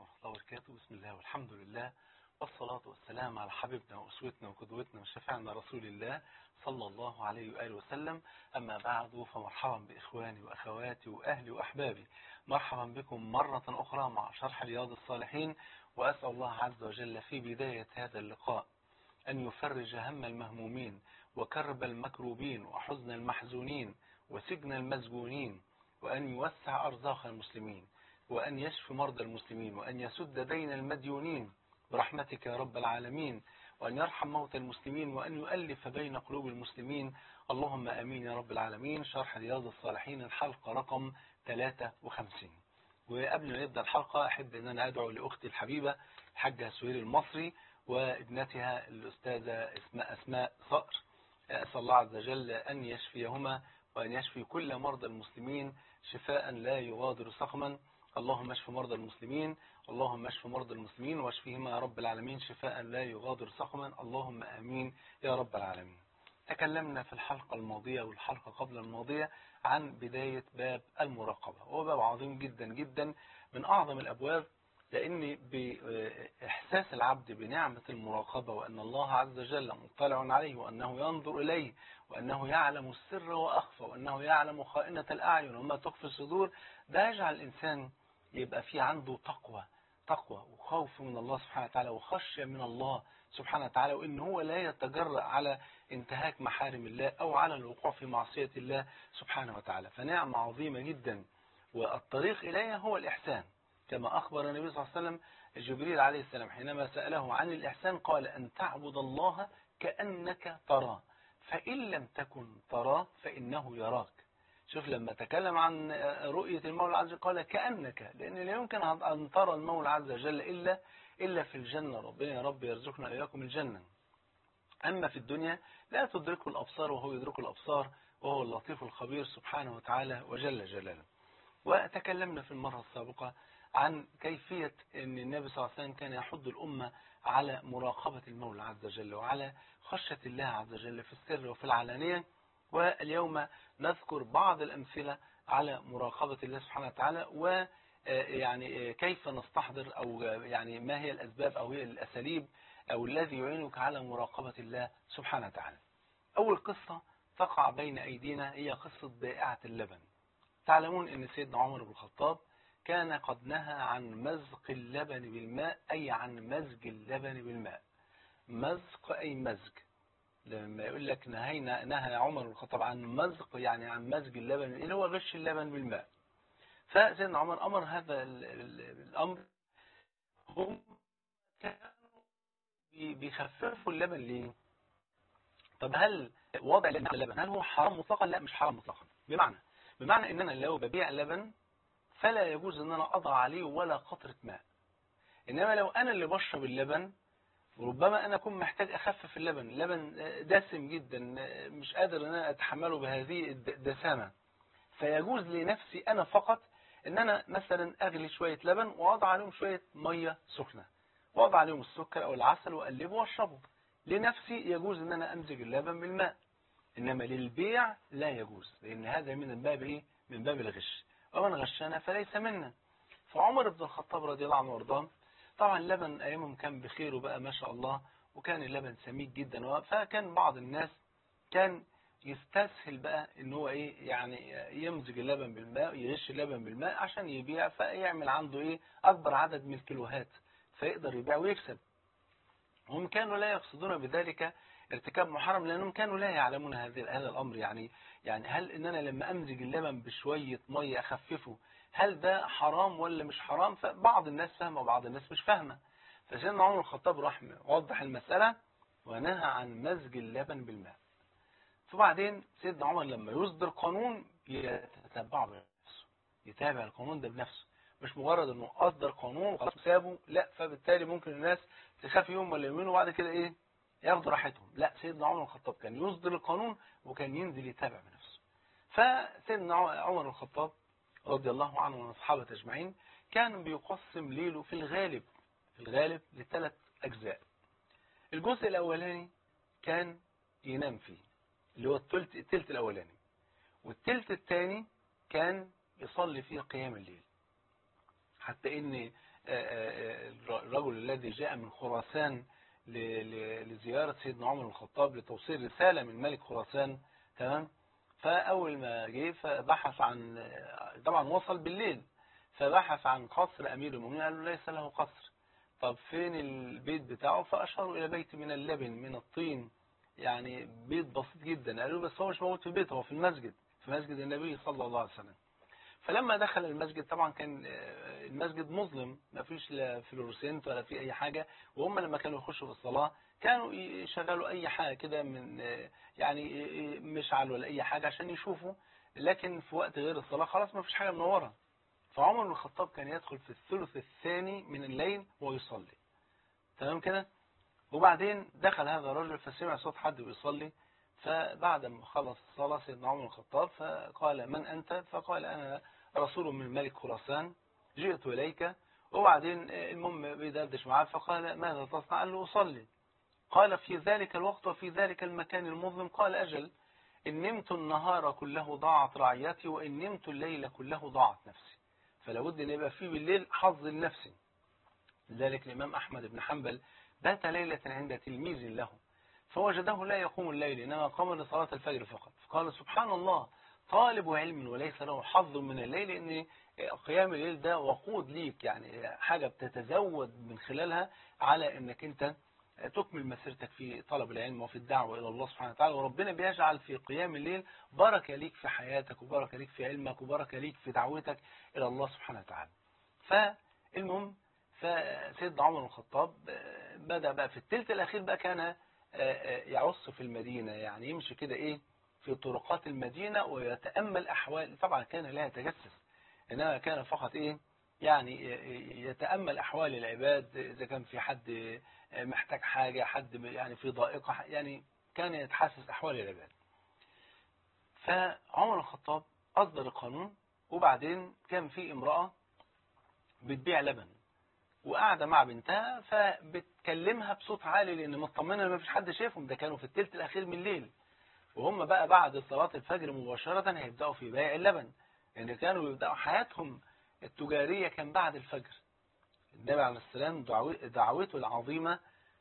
ورحمة الله وبركاته بسم الله والحمد لله والصلاة والسلام على حبيبنا وأسوتنا وقدوتنا وشفعنا رسول الله صلى الله عليه وآله وسلم أما بعد فمرحبا بإخواني وأخواتي وأهلي وأحبابي مرحبا بكم مرة أخرى مع شرح رياض الصالحين وأسأل الله عز وجل في بداية هذا اللقاء أن يفرج هم المهمومين وكرب المكروبين وحزن المحزونين وسجن المسجونين وأن يوسع أرزاق المسلمين وأن يشفي مرضى المسلمين وأن يسد دين المديونين برحمتك يا رب العالمين وأن يرحم موتى المسلمين وأن يؤلف بين قلوب المسلمين اللهم أمين يا رب العالمين شرح رياض الصالحين الحلقة رقم 53 وقبل ما نبدأ الحلقة أحب أن أنا أدعو لأختي الحبيبة الحاجة سهير المصري وابنتها الأستاذة اسماء, أسماء صقر أسأل الله عز وجل أن يشفيهما وأن يشفي كل مرضى المسلمين شفاء لا يغادر سقما اللهم اشف مرضى المسلمين اللهم اشف مرضى المسلمين واشفيهما يا رب العالمين شفاء لا يغادر سقما اللهم امين يا رب العالمين تكلمنا في الحلقة الماضية والحلقة قبل الماضية عن بداية باب المراقبة وهو باب عظيم جدا جدا من أعظم الأبواب لأن بإحساس العبد بنعمة المراقبة وأن الله عز وجل مطلع عليه وأنه ينظر إليه وأنه يعلم السر وأخفى وأنه يعلم خائنة الأعين وما تخفي الصدور ده يجعل الإنسان يبقى في عنده تقوى تقوى وخوف من الله سبحانه وتعالى وخشية من الله سبحانه وتعالى وإن هو لا يتجرأ على انتهاك محارم الله أو على الوقوع في معصية الله سبحانه وتعالى فنعمة عظيمة جدا والطريق إليها هو الإحسان كما أخبر النبي صلى الله عليه وسلم جبريل عليه السلام حينما سأله عن الإحسان قال أن تعبد الله كأنك تراه فإن لم تكن تراه فإنه يراك شوف لما تكلم عن رؤية المولى عز وجل قال كأنك لأن لا يمكن أن ترى المولى عز وجل إلا إلا في الجنة ربنا يا رب يرزقنا إياكم الجنة أما في الدنيا لا تدركه الأبصار وهو يدرك الأبصار وهو اللطيف الخبير سبحانه وتعالى وجل جلاله وتكلمنا في المرة السابقة عن كيفية أن النبي صلى الله عليه وسلم كان يحض الأمة على مراقبة المولى عز وجل وعلى خشية الله عز وجل في السر وفي العلانية واليوم نذكر بعض الأمثلة على مراقبة الله سبحانه وتعالى ويعني كيف نستحضر أو يعني ما هي الأسباب أو هي الأساليب أو الذي يعينك على مراقبة الله سبحانه وتعالى أول قصة تقع بين أيدينا هي قصة بائعة اللبن تعلمون أن سيدنا عمر بن الخطاب كان قد نهى عن مزق اللبن بالماء أي عن مزج اللبن بالماء مزق أي مزج لما يقول لك نهينا نهى عمر بن الخطاب عن مزق يعني عن مزج اللبن اللي هو غش اللبن بالماء فسيدنا عمر أمر هذا الأمر هم كانوا بيخففوا اللبن ليه طب هل وضع اللبن هل هو حرام مطلقا لا مش حرام مطلقا بمعنى بمعنى ان انا لو ببيع لبن فلا يجوز ان انا اضع عليه ولا قطرة ماء انما لو انا اللي بشرب اللبن ربما انا اكون محتاج اخفف اللبن لبن دسم جدا مش قادر ان انا اتحمله بهذه الدسامة فيجوز لنفسي انا فقط ان انا مثلا اغلي شوية لبن واضع عليهم شوية مية سخنة واضع عليهم السكر او العسل واقلبه واشربه لنفسي يجوز ان انا امزج اللبن بالماء انما للبيع لا يجوز لان هذا من باب ايه من باب الغش ومن غشنا فليس منا فعمر بن الخطاب رضي الله عنه وارضاه طبعا اللبن ايامهم كان بخير وبقى ما شاء الله وكان اللبن سميك جدا فكان بعض الناس كان يستسهل بقى ان هو ايه يعني يمزج اللبن بالماء يغش اللبن بالماء عشان يبيع فيعمل عنده ايه اكبر عدد من الكيلوهات فيقدر يبيع ويكسب هم كانوا لا يقصدون بذلك ارتكاب محرم لانهم كانوا لا يعلمون هذا هذا الامر يعني يعني هل ان انا لما امزج اللبن بشويه ميه اخففه هل ده حرام ولا مش حرام فبعض الناس فاهمه وبعض الناس مش فاهمه فسيدنا عمر الخطاب راح وضح المساله ونهى عن مزج اللبن بالماء فبعدين سيدنا عمر لما يصدر قانون يتتبعه بنفسه يتابع القانون ده بنفسه مش مجرد انه اصدر قانون وخلاص سابه لا فبالتالي ممكن الناس تخاف يوم ولا يومين وبعد كده ايه ياخدوا راحتهم لا سيدنا عمر الخطاب كان يصدر القانون وكان ينزل يتابع بنفسه فسيدنا عمر الخطاب رضي الله عنه وعن اصحابه اجمعين كان بيقسم ليله في الغالب في الغالب لثلاث اجزاء الجزء الاولاني كان ينام فيه اللي هو الثلث الثلث الاولاني والثلث الثاني كان يصلي فيه قيام الليل حتى ان الرجل الذي جاء من خراسان لزيارة سيدنا عمر بن الخطاب لتوصيل رسالة من ملك خراسان تمام فأول ما جه فبحث عن طبعا وصل بالليل فبحث عن قصر أمير المؤمنين قال له ليس له قصر طب فين البيت بتاعه فأشاروا إلى بيت من اللبن من الطين يعني بيت بسيط جدا قالوا بس هو مش موجود في البيت هو في المسجد في مسجد النبي صلى الله عليه وسلم فلما دخل المسجد طبعا كان المسجد مظلم ما فيش لا فلورسنت ولا في أي حاجة وهم لما كانوا يخشوا في الصلاة كانوا يشغلوا أي حاجة كده من يعني مشعل ولا أي حاجة عشان يشوفوا لكن في وقت غير الصلاة خلاص ما فيش حاجة منورة فعمر بن الخطاب كان يدخل في الثلث الثاني من الليل ويصلي تمام كده وبعدين دخل هذا الرجل فسمع صوت حد بيصلي فبعد ما خلص الصلاة سيدنا عمر بن الخطاب فقال من أنت فقال أنا رسول من ملك خراسان جئت إليك وبعدين المهم بيدردش معاه فقال ماذا تصنع قال له أصلي قال في ذلك الوقت وفي ذلك المكان المظلم قال أجل إن نمت النهار كله ضاعت رعيتي وإن نمت الليل كله ضاعت نفسي فلابد أن يبقى فيه بالليل حظ لنفسي لذلك الإمام أحمد بن حنبل بات ليلة عند تلميذ له فوجده لا يقوم الليل إنما قام لصلاة الفجر فقط فقال سبحان الله طالب علم وليس له حظ من الليل إن قيام الليل ده وقود ليك يعني حاجة بتتزود من خلالها على أنك أنت تكمل مسيرتك في طلب العلم وفي الدعوة إلى الله سبحانه وتعالى وربنا بيجعل في قيام الليل بركة ليك في حياتك وبركة ليك في علمك وبركة ليك في دعوتك إلى الله سبحانه وتعالى فالمهم فسيدنا عمر بن الخطاب بدأ بقى في الثلث الأخير بقى كان يعص في المدينة يعني يمشي كده إيه في طرقات المدينة ويتأمل أحوال طبعا كان لا يتجسس إنما كان فقط إيه يعني يتأمل أحوال العباد إذا كان في حد محتاج حاجة حد يعني في ضائقة يعني كان يتحسس أحوال العباد فعمر الخطاب أصدر القانون وبعدين كان في امرأة بتبيع لبن وقاعدة مع بنتها فبتكلمها بصوت عالي لأن مطمنة ما فيش حد شايفهم ده كانوا في الثلث الأخير من الليل وهم بقى بعد صلاة الفجر مباشرة هيبدأوا في بيع اللبن لأن يعني كانوا يبدأوا حياتهم التجارية كان بعد الفجر النبي عليه السلام دعوته العظيمة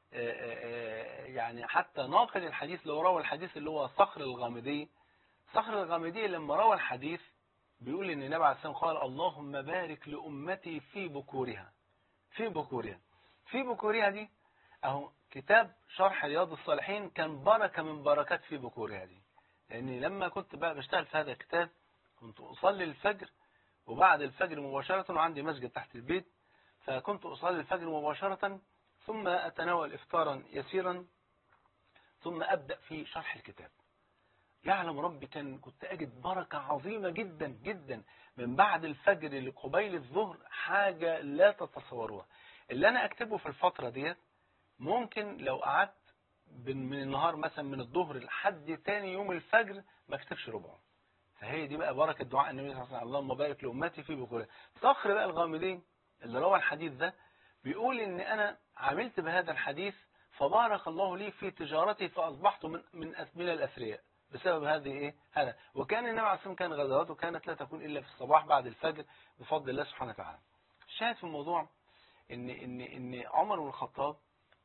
يعني حتى ناقل الحديث اللي هو روى الحديث اللي هو صخر الغامدي صخر الغامدي لما روى الحديث بيقول ان النبي عليه السلام قال اللهم بارك لأمتي في بكورها في بكورها في بكورها دي اهو كتاب شرح رياض الصالحين كان بركة من بركات في بكورها دي لاني لما كنت بقى بشتغل في هذا الكتاب كنت أصلي الفجر وبعد الفجر مباشرة وعندي مسجد تحت البيت فكنت أصلي الفجر مباشرة ثم أتناول إفطارا يسيرا ثم أبدأ في شرح الكتاب يعلم ربي كان كنت أجد بركة عظيمة جدا جدا من بعد الفجر لقبيل الظهر حاجة لا تتصوروها اللي أنا أكتبه في الفترة ديت ممكن لو قعدت من النهار مثلا من الظهر لحد تاني يوم الفجر ما اكتبش ربعه فهي دي بقى بركة دعاء النبي صلى الله عليه وسلم اللهم بارك لأمتي في بكورها صخر بقى الغامدين اللي روى الحديث ده بيقول ان انا عملت بهذا الحديث فبارك الله لي في تجارتي فاصبحت من من من الاثرياء بسبب هذه ايه هذا وكان النبي عليه الصلاه كان غزواته كانت لا تكون الا في الصباح بعد الفجر بفضل الله سبحانه وتعالى شاهد في الموضوع ان ان ان عمر بن الخطاب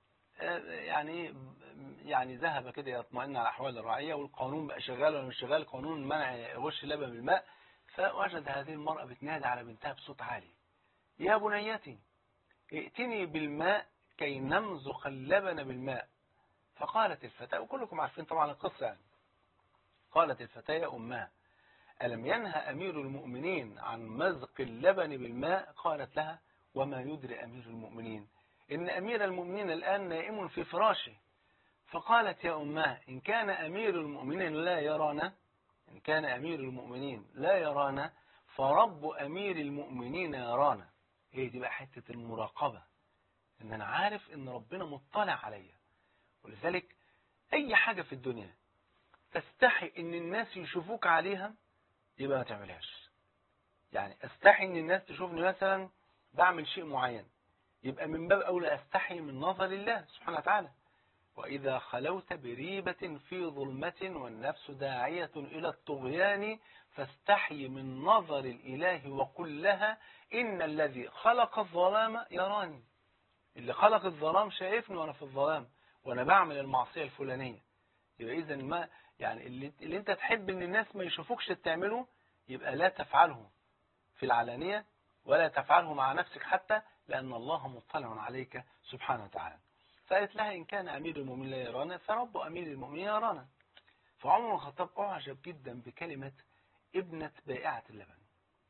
يعني يعني ذهب كده يطمئن على احوال الرعيه والقانون بقى شغال ولا مش شغال قانون منع غش اللبن بالماء فوجد هذه المراه بتنادي على بنتها بصوت عالي يا بنيتي ائتني بالماء كي نمزق اللبن بالماء فقالت الفتاة وكلكم عارفين طبعا القصة يعني قالت الفتاة يا أمها ألم ينهى أمير المؤمنين عن مزق اللبن بالماء قالت لها وما يدري أمير المؤمنين إن أمير المؤمنين الآن نائم في فراشه فقالت يا أمها إن كان أمير المؤمنين لا يرانا إن كان أمير المؤمنين لا يرانا فرب أمير المؤمنين يرانا هي دي بقى حتة المراقبة ان انا عارف ان ربنا مطلع عليا ولذلك اي حاجة في الدنيا تستحي ان الناس يشوفوك عليها يبقى ما تعملهاش يعني استحي ان الناس تشوفني مثلا بعمل شيء معين يبقى من باب اولى استحي من نظر الله سبحانه وتعالى وإذا خلوت بريبة في ظلمة والنفس داعية إلى الطغيان فاستحي من نظر الإله وقل لها إن الذي خلق الظلام يراني اللي خلق الظلام شايفني وأنا في الظلام وأنا بعمل المعصية الفلانية يبقى إذا ما يعني اللي, اللي أنت تحب إن الناس ما يشوفوكش تعمله يبقى لا تفعله في العلانية ولا تفعله مع نفسك حتى لأن الله مطلع عليك سبحانه وتعالى فقالت لها إن كان أمير المؤمنين لا يرانا فرب أمير المؤمنين يرانا فعمر بن الخطاب أعجب جدا بكلمة ابنة بائعة اللبن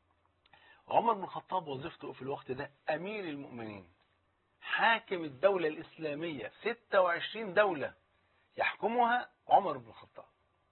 عمر بن الخطاب وظيفته في الوقت ده أمير المؤمنين حاكم الدولة الإسلامية 26 دولة يحكمها عمر بن الخطاب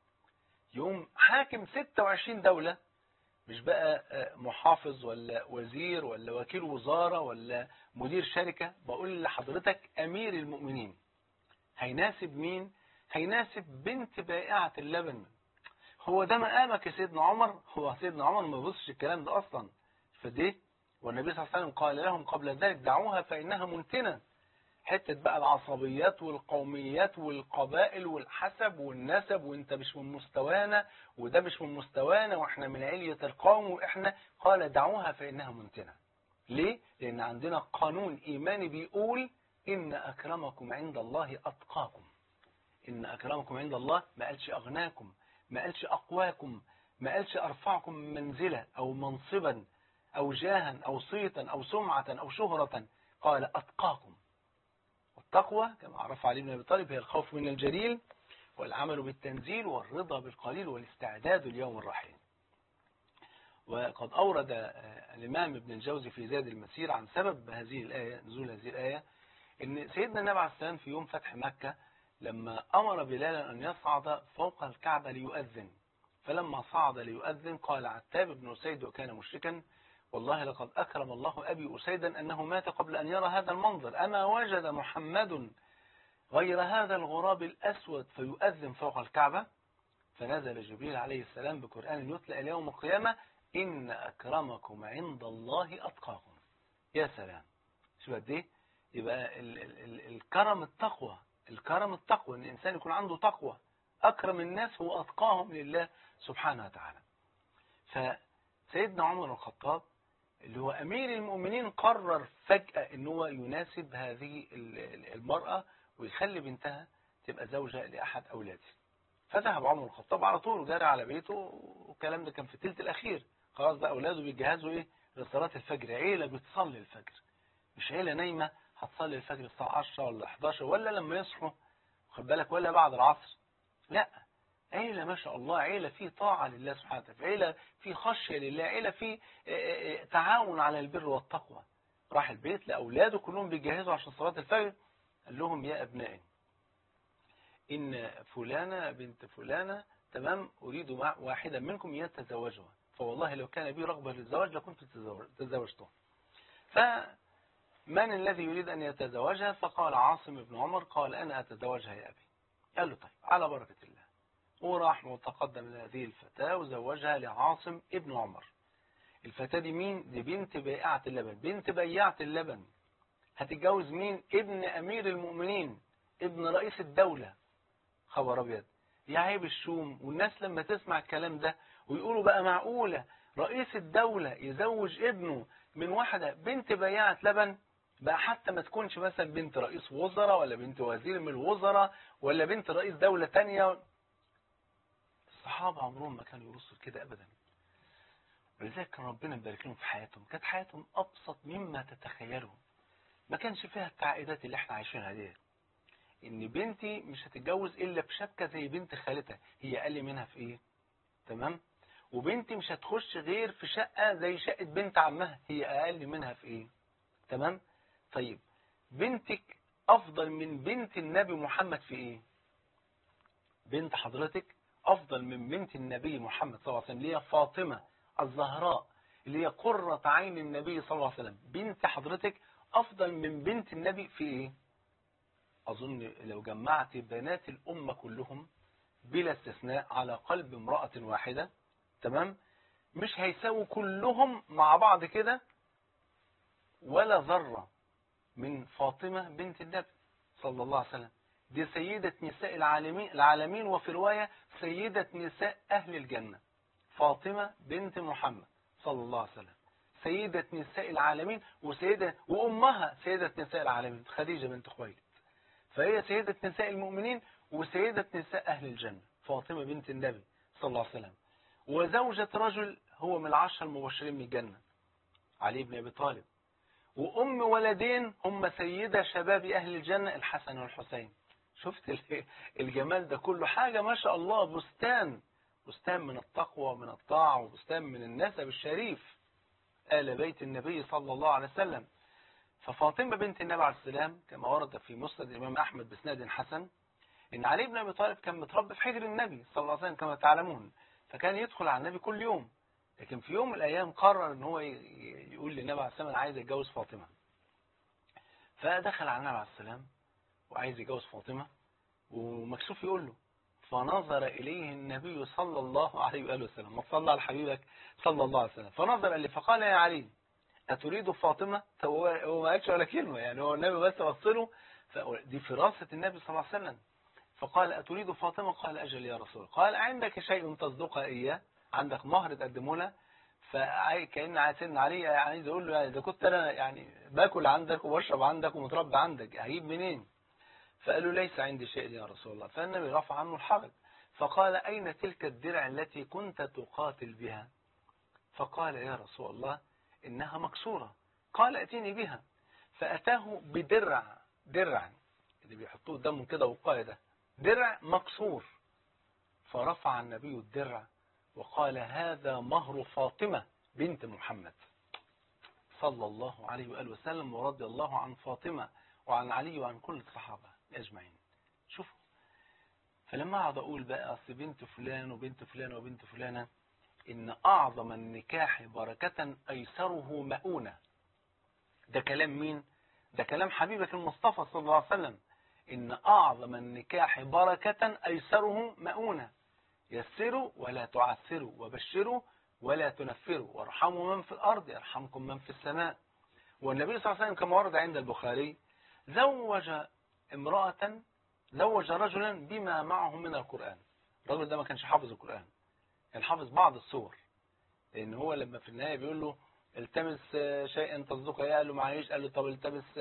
يوم حاكم 26 دولة مش بقى محافظ ولا وزير ولا وكيل وزارة ولا مدير شركة بقول لحضرتك أمير المؤمنين هيناسب مين هيناسب بنت بائعة اللبن هو ده مقامك يا سيدنا عمر هو سيدنا عمر ما بيبصش الكلام ده أصلا فديه والنبي صلى الله عليه وسلم قال لهم قبل ذلك دعوها فإنها منتنة حتة بقى العصبيات والقوميات والقبائل والحسب والنسب وانت مش من مستوانا وده مش من مستوانا واحنا من علية القوم واحنا قال دعوها فإنها منتنة ليه؟ لأن عندنا قانون إيماني بيقول إن أكرمكم عند الله أتقاكم إن أكرمكم عند الله ما قالش أغناكم ما قالش أقواكم ما قالش أرفعكم منزلة أو منصبا أو جاها أو صيتا أو سمعة أو شهرة قال أتقاكم والتقوى كما عرف علي بن أبي طالب هي الخوف من الجليل والعمل بالتنزيل والرضا بالقليل والاستعداد ليوم الرحيل وقد أورد الإمام ابن الجوزي في زاد المسير عن سبب هذه الآية نزول هذه الآية إن سيدنا النبي عليه السلام في يوم فتح مكة لما أمر بلالا أن يصعد فوق الكعبة ليؤذن فلما صعد ليؤذن قال عتاب بن أسيد وكان مشركا والله لقد أكرم الله أبي أسيدا أنه مات قبل أن يرى هذا المنظر أما وجد محمد غير هذا الغراب الأسود فيؤذن فوق الكعبة فنزل جبريل عليه السلام بقرآن يتلى إلى يوم القيامة إن أكرمكم عند الله أتقاكم يا سلام شو قد إيه يبقى ال ال ال الكرم التقوى الكرم التقوى ان الانسان يكون عنده تقوى اكرم الناس هو اتقاهم لله سبحانه وتعالى فسيدنا عمر بن الخطاب اللي هو امير المؤمنين قرر فجأة ان هو يناسب هذه المرأة ويخلي بنتها تبقى زوجة لاحد اولاده فذهب عمر بن الخطاب على طول وجرى على بيته والكلام ده كان في الثلث الاخير خلاص بقى اولاده بيجهزوا ايه لصلاة الفجر عيلة بتصلي الفجر مش عيلة نايمة هتصلي الفجر الساعة 10 ولا 11 ولا لما يصحوا خد بالك ولا بعد العصر لا عيلة ما شاء الله عيلة فيه طاعة لله سبحانه وتعالى عيلة فيه خشية لله عيلة فيه تعاون على البر والتقوى راح البيت لأولاده كلهم بيجهزوا عشان صلاة الفجر قال لهم يا أبنائي إن فلانة بنت فلانة تمام أريد واحدا منكم يتزوجها فوالله لو كان بي رغبة للزواج لكنت تزوجته ف من الذي يريد أن يتزوجها فقال عاصم بن عمر قال أنا أتزوجها يا أبي قال له طيب على بركة الله وراح وتقدم لهذه الفتاة وزوجها لعاصم ابن عمر الفتاة دي مين دي بنت بائعة اللبن بنت بياعة اللبن هتتجوز مين ابن أمير المؤمنين ابن رئيس الدولة خبر أبيض يا عيب الشوم والناس لما تسمع الكلام ده ويقولوا بقى معقولة رئيس الدولة يزوج ابنه من واحدة بنت بياعة لبن بقى حتى ما تكونش مثلا بنت رئيس وزراء ولا بنت وزير من الوزراء ولا بنت رئيس دولة تانية الصحابة عمرهم ما كانوا يبصوا كده أبدا ولذلك كان ربنا مبارك لهم في حياتهم كانت حياتهم أبسط مما تتخيلوا ما كانش فيها التعقيدات اللي احنا عايشينها دي ان بنتي مش هتتجوز الا بشبكة زي بنت خالتها هي اقل منها في ايه تمام وبنتي مش هتخش غير في شقة زي شقة بنت عمها هي اقل منها في ايه تمام طيب بنتك افضل من بنت النبي محمد في ايه بنت حضرتك افضل من بنت النبي محمد صلى الله عليه وسلم اللي هي فاطمة الزهراء اللي هي قرة عين النبي صلى الله عليه وسلم بنت حضرتك افضل من بنت النبي في ايه اظن لو جمعت بنات الامة كلهم بلا استثناء على قلب امرأة واحدة تمام مش هيساووا كلهم مع بعض كده ولا ذرة من فاطمة بنت النبي صلى الله عليه وسلم دي سيدة نساء العالمين, العالمين وفي رواية سيدة نساء أهل الجنة فاطمة بنت محمد صلى الله عليه وسلم سيدة نساء العالمين وسيدة وأمها سيدة نساء العالمين خديجة بنت خويلد فهي سيدة نساء المؤمنين وسيدة نساء أهل الجنة فاطمة بنت النبي صلى الله عليه وسلم وزوجة رجل هو من العشر المبشرين من الجنة علي بن أبي طالب وأم ولدين هم سيدة شباب أهل الجنة الحسن والحسين شفت الجمال ده كله حاجة ما شاء الله بستان بستان من التقوى ومن الطاعة وبستان من النسب الشريف آل بيت النبي صلى الله عليه وسلم ففاطمة بنت النبي عليه السلام كما ورد في مسند الإمام أحمد بسناد حسن إن علي بن أبي طالب كان متربي في حجر النبي صلى الله عليه وسلم كما تعلمون فكان يدخل على النبي كل يوم لكن في يوم من الأيام قرر إن هو يقول للنبي عليه السلام أنا عايز أتجوز فاطمة فدخل على النبي عليه السلام وعايز يتجوز فاطمة ومكسوف يقول له فنظر إليه النبي صلى الله عليه وآله وسلم ما صلى على حبيبك صلى الله عليه وسلم فنظر إليه فقال يا علي أتريد فاطمة هو ما قالش ولا كلمة يعني هو النبي بس وصله دي فراسة النبي صلى الله عليه وسلم فقال أتريد فاطمة قال أجل يا رسول قال عندك شيء تصدقها إياه عندك مهر تقدمه لها فكأن عايزين علي عايز أقول له يعني إذا كنت أنا يعني باكل عندك وبشرب عندك ومتربى عندك هجيب منين فقال له ليس عندي شيء يا رسول الله فالنبي رفع عنه الحرج فقال أين تلك الدرع التي كنت تقاتل بها فقال يا رسول الله إنها مكسورة قال أتيني بها فأتاه بدرع درع اللي بيحطوه قدامهم كده وقاية ده درع مكسور فرفع النبي الدرع وقال هذا مهر فاطمة بنت محمد صلى الله عليه وآله وسلم ورضي الله عن فاطمة وعن علي وعن كل الصحابة أجمعين شوفوا فلما أقعد أقول بقى أصل بنت فلان وبنت فلان وبنت فلانة إن أعظم النكاح بركة أيسره مؤونة ده كلام مين؟ ده كلام حبيبك المصطفى صلى الله عليه وسلم إن أعظم النكاح بركة أيسره مؤونة يسروا ولا تعسروا وبشروا ولا تنفروا وارحموا من في الأرض يرحمكم من في السماء والنبي صلى الله عليه وسلم كما ورد عند البخاري زوج امرأة زوج رجلا بما معه من القرآن الرجل ده ما كانش حافظ القرآن كان حافظ بعض السور لأن هو لما في النهاية بيقول له التمس شيئا تصدقه قال له معيش قال له طب التمس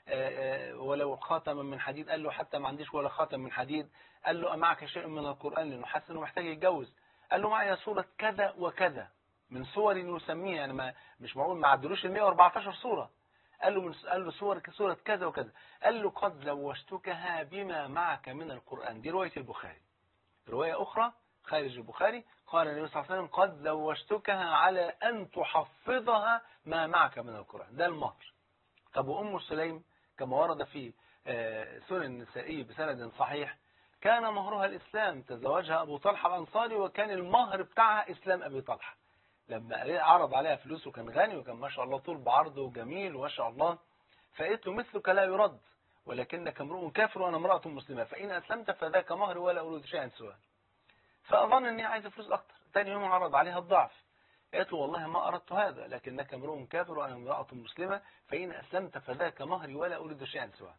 ولو خاتما من حديد قال له حتى ما عنديش ولا خاتم من حديد قال له أمعك شيء من القرآن لأنه حس أنه محتاج يتجوز قال له معي سورة كذا وكذا من صور يسميها يعني ما مش معقول ما عدلوش ال 114 سورة قال له من قال له سورة سورة كذا وكذا قال له قد زوجتكها بما معك من القرآن دي رواية البخاري رواية أخرى خارج البخاري قال النبي صلى الله عليه وسلم قد زوجتكها على أن تحفظها ما معك من القرآن ده المهر طب وأم سليم كما ورد في سنن النسائي بسند صحيح كان مهرها الإسلام تزوجها أبو طلحة الأنصاري وكان المهر بتاعها إسلام أبي طلحة لما عرض عليها فلوس وكان غني وكان ما شاء الله طول بعرضه وجميل وما شاء الله فقلت له مثلك لا يرد ولكنك امرؤ كافر وأنا امرأة مسلمة فإن أسلمت فذاك مهر ولا أريد شيئا سواه فأظن أني عايز فلوس أكتر ثاني يوم عرض عليها الضعف قالت له والله ما أردت هذا لكنك امرؤ كافر وأنا امرأة مسلمة فإن أسلمت فذاك مهري ولا أريد شيئا سواه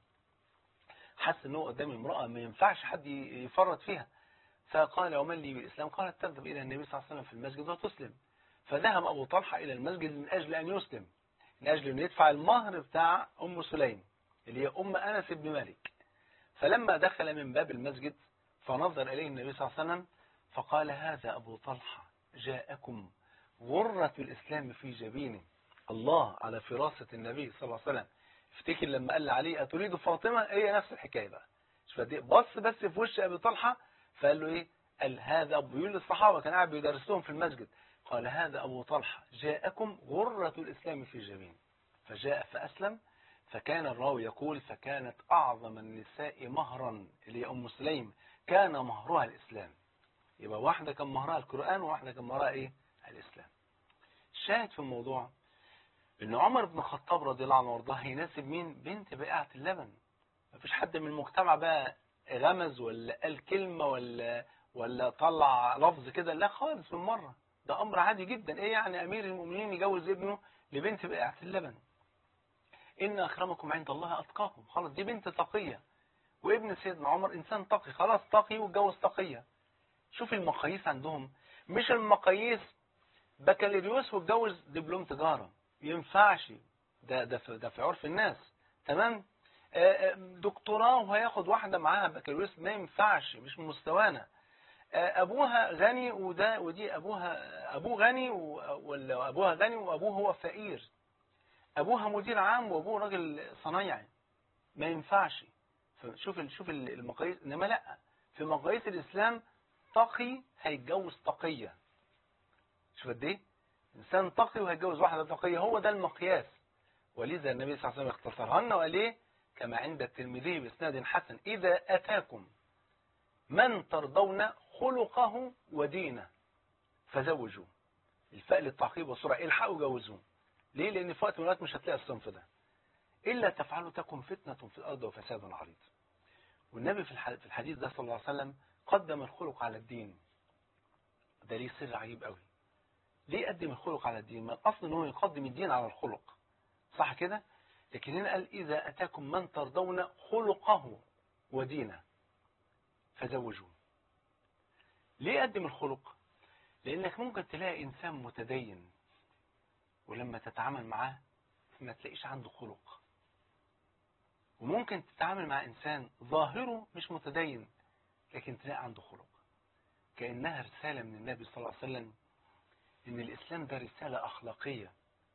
حس أنه قدام امرأة ما ينفعش حد يفرط فيها فقال ومن لي بالإسلام قالت تذهب إلى النبي صلى الله عليه وسلم في المسجد وتسلم فذهب أبو طلحة إلى المسجد من أجل أن يسلم من أجل أن يدفع المهر بتاع أم سليم اللي هي أم أنس بن مالك فلما دخل من باب المسجد فنظر إليه النبي صلى الله عليه وسلم فقال هذا أبو طلحة جاءكم غرة الإسلام في جبينه الله على فراسة النبي صلى الله عليه وسلم افتكر لما قال عليه أتريد فاطمة هي نفس الحكاية بقى بص بس في وش أبي طلحة فقال له إيه قال هذا بيقول للصحابة كان قاعد بيدرس لهم في المسجد قال هذا أبو طلحة جاءكم غرة الإسلام في جبين فجاء فأسلم فكان الراوي يقول فكانت أعظم النساء مهرا اللي هي أم سليم كان مهرها الإسلام يبقى واحدة كان مهرها القرآن وواحدة كان مهرها إيه الإسلام الشاهد في الموضوع ان عمر بن الخطاب رضي الله عنه وارضاه هيناسب مين بنت بائعة اللبن مفيش حد من المجتمع بقى غمز ولا قال كلمة ولا ولا طلع لفظ كده لا خالص بالمرة ده امر عادي جدا ايه يعني امير المؤمنين يجوز ابنه لبنت بائعة اللبن ان اكرمكم عند الله اتقاكم خلاص دي بنت تقية وابن سيدنا عمر إنسان تقي خلاص تقي واتجوز تقية شوف المقاييس عندهم مش المقاييس بكالوريوس واتجوز دبلوم تجارة ينفعش ده ده في, ده في عرف الناس تمام دكتوراه وهياخد واحدة معاها بكالوريوس ما ينفعش مش من مستوانا ابوها غني وده ودي ابوها ابوه غني ولا ابوها غني وابوه هو فقير ابوها مدير عام وابوه راجل صنايعي ما ينفعش شوف شوف المقاييس انما لا في مقاييس الاسلام تقي هيتجوز تقيه شوف قد ايه انسان تقي وهيتجوز واحده تقيه هو ده المقياس ولذا النبي صلى الله عليه وسلم اختصرها لنا وقال ايه كما عند الترمذي باسناد حسن اذا اتاكم من ترضون خلقه ودينه فزوجوه الفاء للتعقيب والسرعه الحقوا جوزوه ليه لان في وقت من الوقت مش هتلاقي الصنف ده الا تفعلوا تكن فتنه في الارض وفساد عريض والنبي في الحديث ده صلى الله عليه وسلم قدم الخلق على الدين ده ليه سر عجيب قوي ليه قدم الخلق على الدين ما الاصل ان هو يقدم الدين على الخلق صح كده لكن هنا قال اذا اتاكم من ترضون خلقه ودينه فزوجوه ليه قدم الخلق لانك ممكن تلاقي انسان متدين ولما تتعامل معاه ما تلاقيش عنده خلق وممكن تتعامل مع انسان ظاهره مش متدين لكن تلاقي عنده خلق كانها رساله من النبي صلى الله عليه وسلم ان الاسلام ده رساله اخلاقيه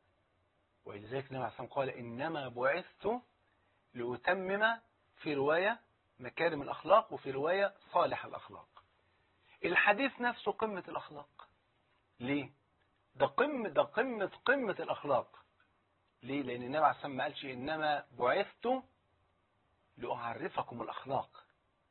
ولذلك النبي عليه الصلاه قال انما بعثت لاتمم في روايه مكارم الاخلاق وفي روايه صالح الاخلاق الحديث نفسه قمة الأخلاق ليه؟ ده قمة ده قمة قمة الأخلاق ليه؟ لأن النبي عليه الصلاة ما قالش إنما بعثت لأعرفكم الأخلاق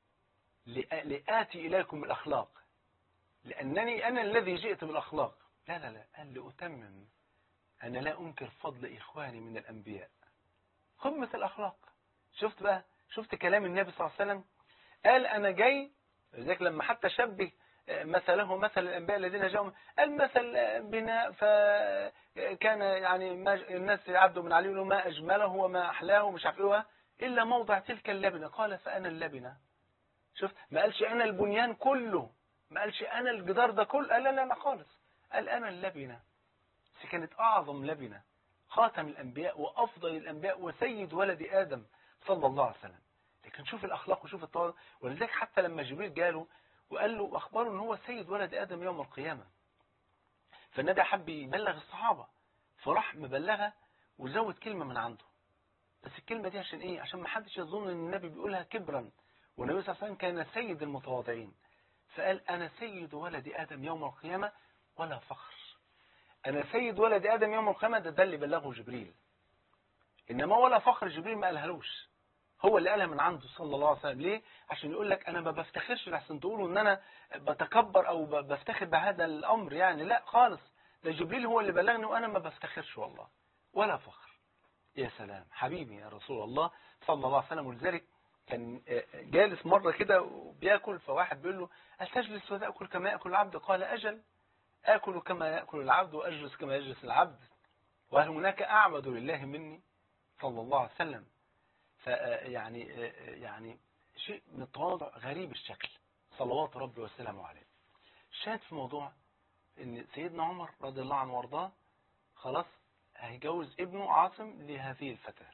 لآتي إليكم الأخلاق لأنني أنا الذي جئت بالأخلاق لا لا لا قال لأتمم أنا لا أنكر فضل إخواني من الأنبياء قمة الأخلاق شفت بقى شفت كلام النبي صلى الله عليه وسلم قال أنا جاي لذلك لما حتى شبه مثله مثل الأنبياء الذين جاءوا المثل بناء فكان يعني ما الناس يعبدوا من عليه ما أجمله وما أحلاه ومش عارف إيه إلا موضع تلك اللبنة قال فأنا اللبنة شفت ما قالش أنا البنيان كله ما قالش أنا الجدار ده كله قال لا لا لا خالص قال أنا اللبنة بس كانت أعظم لبنة خاتم الأنبياء وأفضل الأنبياء وسيد ولد آدم صلى الله عليه وسلم لكن شوف الأخلاق وشوف الطوال ولذلك حتى لما جبريل جاله وقال له أخبره أن هو سيد ولد آدم يوم القيامة فالنبي حب يبلغ الصحابة فراح مبلغها وزود كلمة من عنده بس الكلمة دي عشان إيه عشان ما حدش يظن أن النبي بيقولها كبرا والنبي صلى الله عليه وسلم كان سيد المتواضعين فقال أنا سيد ولد آدم يوم القيامة ولا فخر أنا سيد ولد آدم يوم القيامة ده ده اللي بلغه جبريل إنما ولا فخر جبريل ما قالهالوش هو اللي قالها من عنده صلى الله عليه وسلم ليه عشان يقول لك انا ما بفتخرش لحسن تقولوا ان انا بتكبر او بفتخر بهذا الامر يعني لا خالص ده جبريل هو اللي بلغني وانا ما بفتخرش والله ولا فخر يا سلام حبيبي يا رسول الله صلى الله عليه وسلم ولذلك كان جالس مرة كده وبياكل فواحد بيقول له هل تجلس وتأكل كما يأكل العبد قال أجل آكل كما يأكل العبد وأجلس كما يجلس العبد وهل هناك أعبد لله مني صلى الله عليه وسلم فيعني يعني شيء من التواضع غريب الشكل صلوات ربي وسلامه عليه شاهد في موضوع ان سيدنا عمر رضي الله عنه وارضاه خلاص هيجوز ابنه عاصم لهذه الفتاة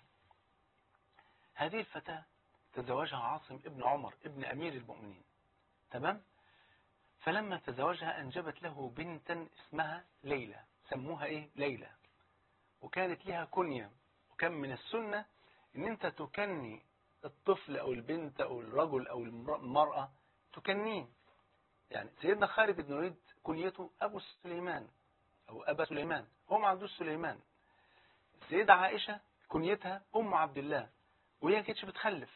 هذه الفتاة تزوجها عاصم ابن عمر ابن امير المؤمنين تمام فلما تزوجها انجبت له بنتا اسمها ليلى سموها ايه ليلى وكانت لها كنية وكان من السنة ان انت تكني الطفل او البنت او الرجل او المرأة تكنيه يعني سيدنا خالد بن الوليد كنيته ابو سليمان او ابا سليمان هو ما عندوش سليمان السيدة عائشة كنيتها ام عبد الله وهي كانتش بتخلف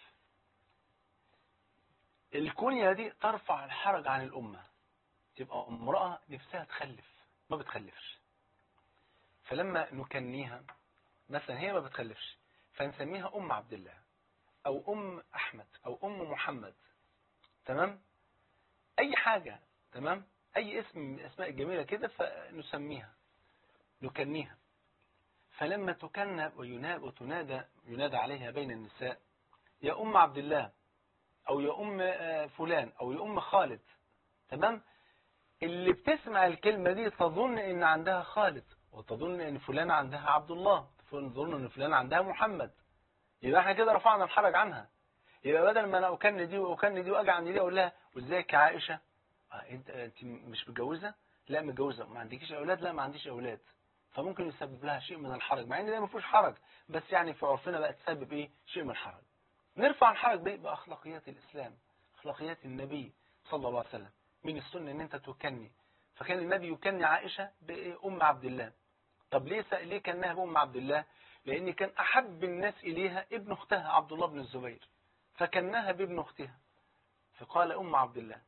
الكنية دي ترفع الحرج عن الامة تبقى امرأة نفسها تخلف ما بتخلفش فلما نكنيها مثلا هي ما بتخلفش فنسميها أم عبد الله أو أم أحمد أو أم محمد تمام أي حاجة تمام أي اسم من الأسماء الجميلة كده فنسميها نكنيها فلما تكنى وينادى وتنادى ينادى عليها بين النساء يا أم عبد الله او يا ام آه، فلان او يا ام خالد تمام اللي بتسمع الكلمة دي تظن ان عندها خالد وتظن ان فلان عندها عبد الله تظن ان فلان عندها محمد يبقى احنا كده رفعنا الحرج عنها يبقى بدل ما انا اكن دي واكن دي واجي عند دي اقول لها وازيك يا عائشه آه انت انت مش متجوزه لا متجوزه ما عندكيش اولاد لا ما عنديش اولاد فممكن يسبب لها شيء من الحرج مع ان ده ما فيهوش حرج بس يعني في عرفنا بقى تسبب ايه شيء من الحرج نرفع الحرج ده باخلاقيات الاسلام اخلاقيات النبي صلى الله عليه وسلم من السنه ان انت تكني فكان النبي يكني عائشه بام عبد الله طب ليه س- ليه كنها بام عبد الله لان كان احب الناس اليها ابن اختها عبد الله بن الزبير فكنها بابن اختها فقال ام عبد الله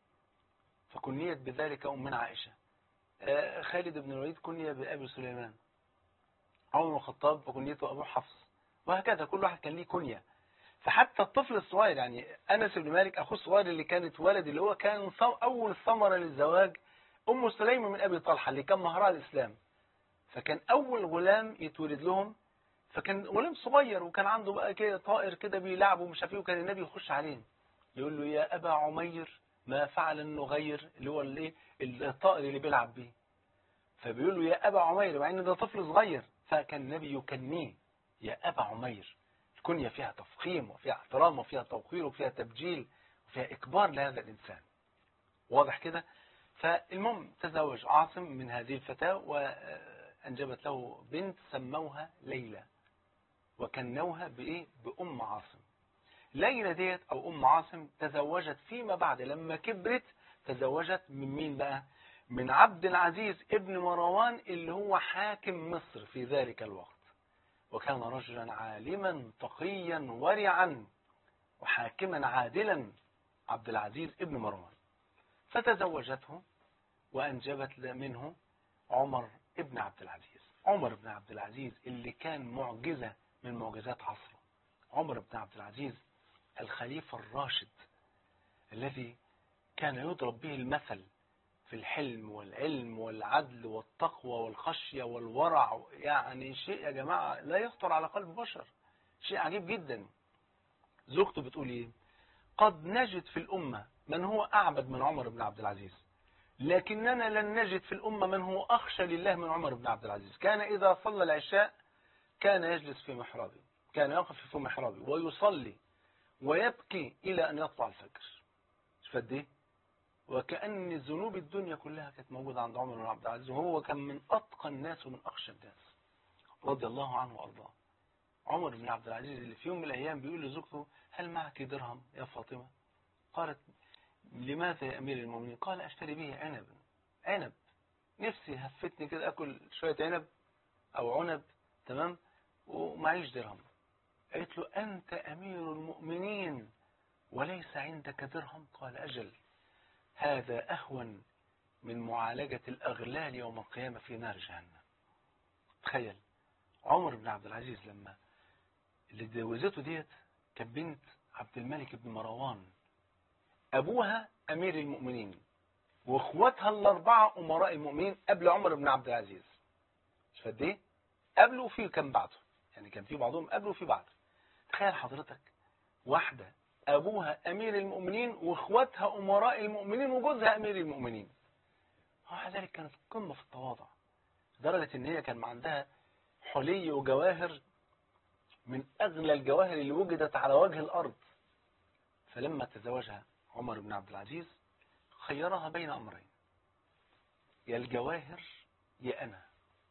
فكنيت بذلك ام عائشه آه، خالد بن الوليد كني بأبي سليمان عمر بن الخطاب فكنيته أبو حفص وهكذا كل واحد كان ليه كنية فحتى الطفل الصغير يعني أنس بن مالك أخوه الصغير اللي كانت ولد اللي هو كان صم- أول ثمرة للزواج أم سليمة من أبي طلحة اللي كان مهرها الإسلام فكان أول غلام يتولد لهم فكان غلام صغير وكان عنده بقى كده طائر كده بيلعبه ومش عارف ايه وكان النبي يخش عليه يقول له يا أبا عمير ما فعل النغير اللي هو الايه الطائر اللي بيلعب بيه فبيقول له يا أبا عمير مع ان ده طفل صغير فكان النبي يكنيه يا أبا عمير الكنية فيها تفخيم وفيها احترام وفيها توقير وفيها تبجيل وفيها إكبار لهذا الإنسان واضح كده فالمهم تزوج عاصم من هذه الفتاة وأنجبت له بنت سموها ليلى وكنوها بإيه بأم عاصم ليلى ديت أو أم عاصم تزوجت فيما بعد لما كبرت تزوجت من مين بقى من عبد العزيز ابن مروان اللي هو حاكم مصر في ذلك الوقت وكان رجلا عالما تقيا ورعا وحاكما عادلا عبد العزيز ابن مروان فتزوجته وأنجبت منه عمر ابن عبد العزيز عمر بن عبد العزيز اللي كان معجزة من معجزات عصره عمر بن عبد العزيز الخليفة الراشد الذي كان يضرب به المثل في الحلم والعلم والعدل والتقوى والخشية والورع يعني شيء يا جماعة لا يخطر على قلب بشر شيء عجيب جدا زوجته بتقول ايه قد نجد في الأمة من هو أعبد من عمر بن عبد العزيز لكننا لن نجد في الأمة من هو أخشى لله من عمر بن عبد العزيز كان إذا صلى العشاء كان يجلس في محرابه كان يقف في محرابه ويصلي ويبكي إلى أن يطلع الفجر شوف قد ايه وكأن ذنوب الدنيا كلها كانت موجودة عند عمر بن عبد العزيز وهو كان من أتقى الناس ومن أخشى الناس رضي الله عنه وأرضاه عمر بن عبد العزيز اللي في يوم من الأيام بيقول لزوجته هل معك درهم يا فاطمة قالت لماذا يا أمير المؤمنين قال أشتري به عنب عنب نفسي هفتني كده أكل شوية عنب أو عنب تمام ومعيش درهم قالت له أنت أمير المؤمنين وليس عندك درهم قال أجل هذا أهون من معالجة الأغلال يوم القيامة في نار جهنم تخيل عمر بن عبد العزيز لما اللي اتجوزته ديت كانت بنت عبد الملك بن مروان أبوها أمير المؤمنين وإخواتها الأربعة أمراء المؤمنين قبل عمر بن عبد العزيز مش قد إيه؟ قبله وفي كان بعده يعني كان في بعضهم قبله وفي بعده تخيل حضرتك واحدة أبوها أمير المؤمنين وإخواتها أمراء المؤمنين وجوزها أمير المؤمنين ومع ذلك كانت قمة في التواضع لدرجة إن هي كان عندها حلي وجواهر من أغلى الجواهر اللي وجدت على وجه الأرض فلما تزوجها عمر بن عبد العزيز خيرها بين أمرين يا الجواهر يا أنا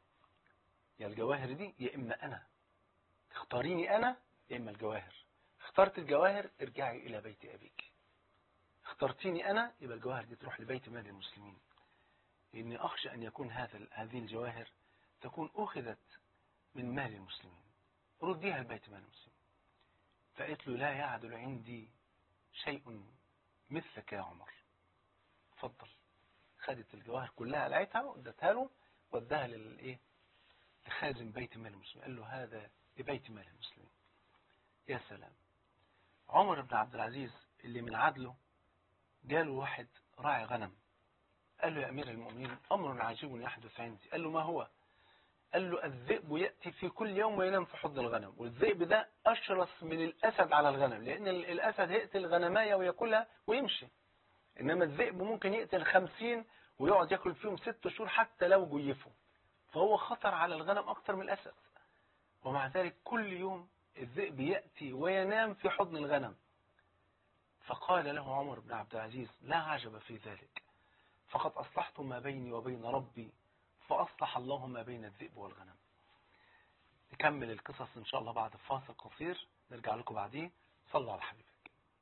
يا الجواهر دي يا إما أنا اختاريني أنا يا إما الجواهر اخترت الجواهر ارجعي إلى بيت أبيك اخترتيني أنا يبقى الجواهر دي تروح لبيت مال المسلمين لأني أخشى أن يكون هذا هذه الجواهر تكون أخذت من مال المسلمين رديها لبيت مال المسلمين فقالت له لا يعدل عندي شيء مثلك يا عمر اتفضل خدت الجواهر كلها قلعتها وادتها له واداها للايه لخازن بيت مال المسلمين قال له هذا لبيت مال المسلمين يا سلام عمر بن عبد العزيز اللي من عدله جاله واحد راعي غنم قال له يا أمير المؤمنين أمر عجيب يحدث عندي قال له ما هو قال له الذئب يأتي في كل يوم وينام في حضن الغنم والذئب ده أشرس من الأسد على الغنم لأن الأسد هيقتل غنماية ويأكلها ويمشي إنما الذئب ممكن يقتل خمسين ويقعد يأكل فيهم ست شهور حتى لو جيفوا فهو خطر على الغنم أكتر من الأسد ومع ذلك كل يوم الذئب يأتي وينام في حضن الغنم فقال له عمر بن عبد العزيز لا عجب في ذلك فقد أصلحت ما بيني وبين ربي فأصلح الله ما بين الذئب والغنم نكمل القصص إن شاء الله بعد فاصل قصير نرجع لكم بعدين صلوا على حبيبك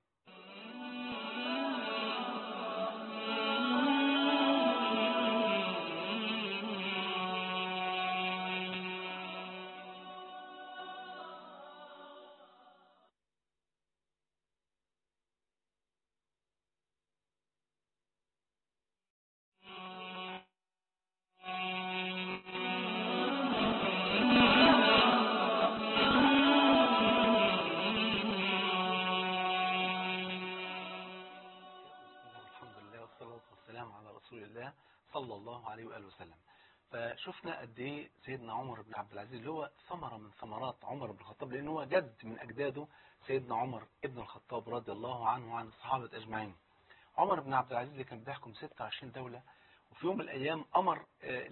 صلى الله عليه وآله وسلم فشفنا قد ايه سيدنا عمر بن عبد العزيز اللي هو ثمرة من ثمرات عمر بن الخطاب لأنه هو جد من أجداده سيدنا عمر ابن الخطاب رضي الله عنه وعن الصحابة أجمعين عمر بن عبد العزيز اللي كان بيحكم 26 دولة وفي يوم من الأيام أمر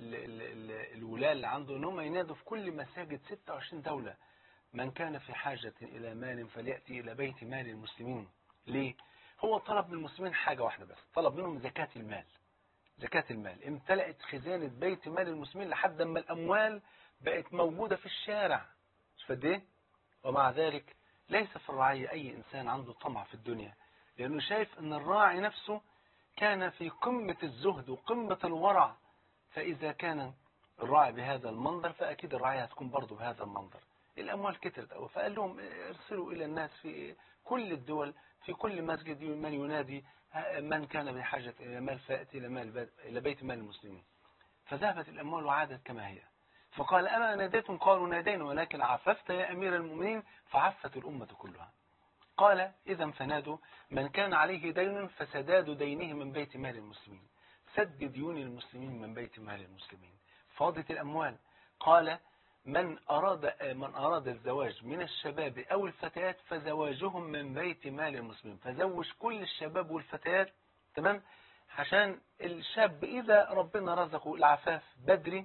الولاة اللي عنده أن هم ينادوا في كل مساجد 26 دولة من كان في حاجة إلى مال فليأتي إلى بيت مال المسلمين ليه؟ هو طلب من المسلمين حاجة واحدة بس طلب منهم زكاة المال زكاة المال امتلأت خزانة بيت مال المسلمين لحد ما الأموال بقت موجودة في الشارع شفت ايه ومع ذلك ليس في الرعية أي إنسان عنده طمع في الدنيا لأنه شايف أن الراعي نفسه كان في قمة الزهد وقمة الورع فإذا كان الراعي بهذا المنظر فأكيد الرعية هتكون برضه بهذا المنظر الأموال كترت أوي فقال لهم ارسلوا إلى الناس في كل الدول في كل مسجد من ينادي من كان بحاجة إلى مال فأتي إلى, مال إلى بيت مال المسلمين فذهبت الأموال وعادت كما هي فقال أما ناديتم قالوا نادينا ولكن عففت يا أمير المؤمنين فعفت الأمة كلها قال إذا فنادوا من كان عليه دين فسداد دينه من بيت مال المسلمين سد ديون المسلمين من بيت مال المسلمين فاضت الأموال قال من أراد من أراد الزواج من الشباب أو الفتيات فزواجهم من بيت مال المسلمين فزوج كل الشباب والفتيات تمام عشان الشاب إذا ربنا رزقه العفاف بدري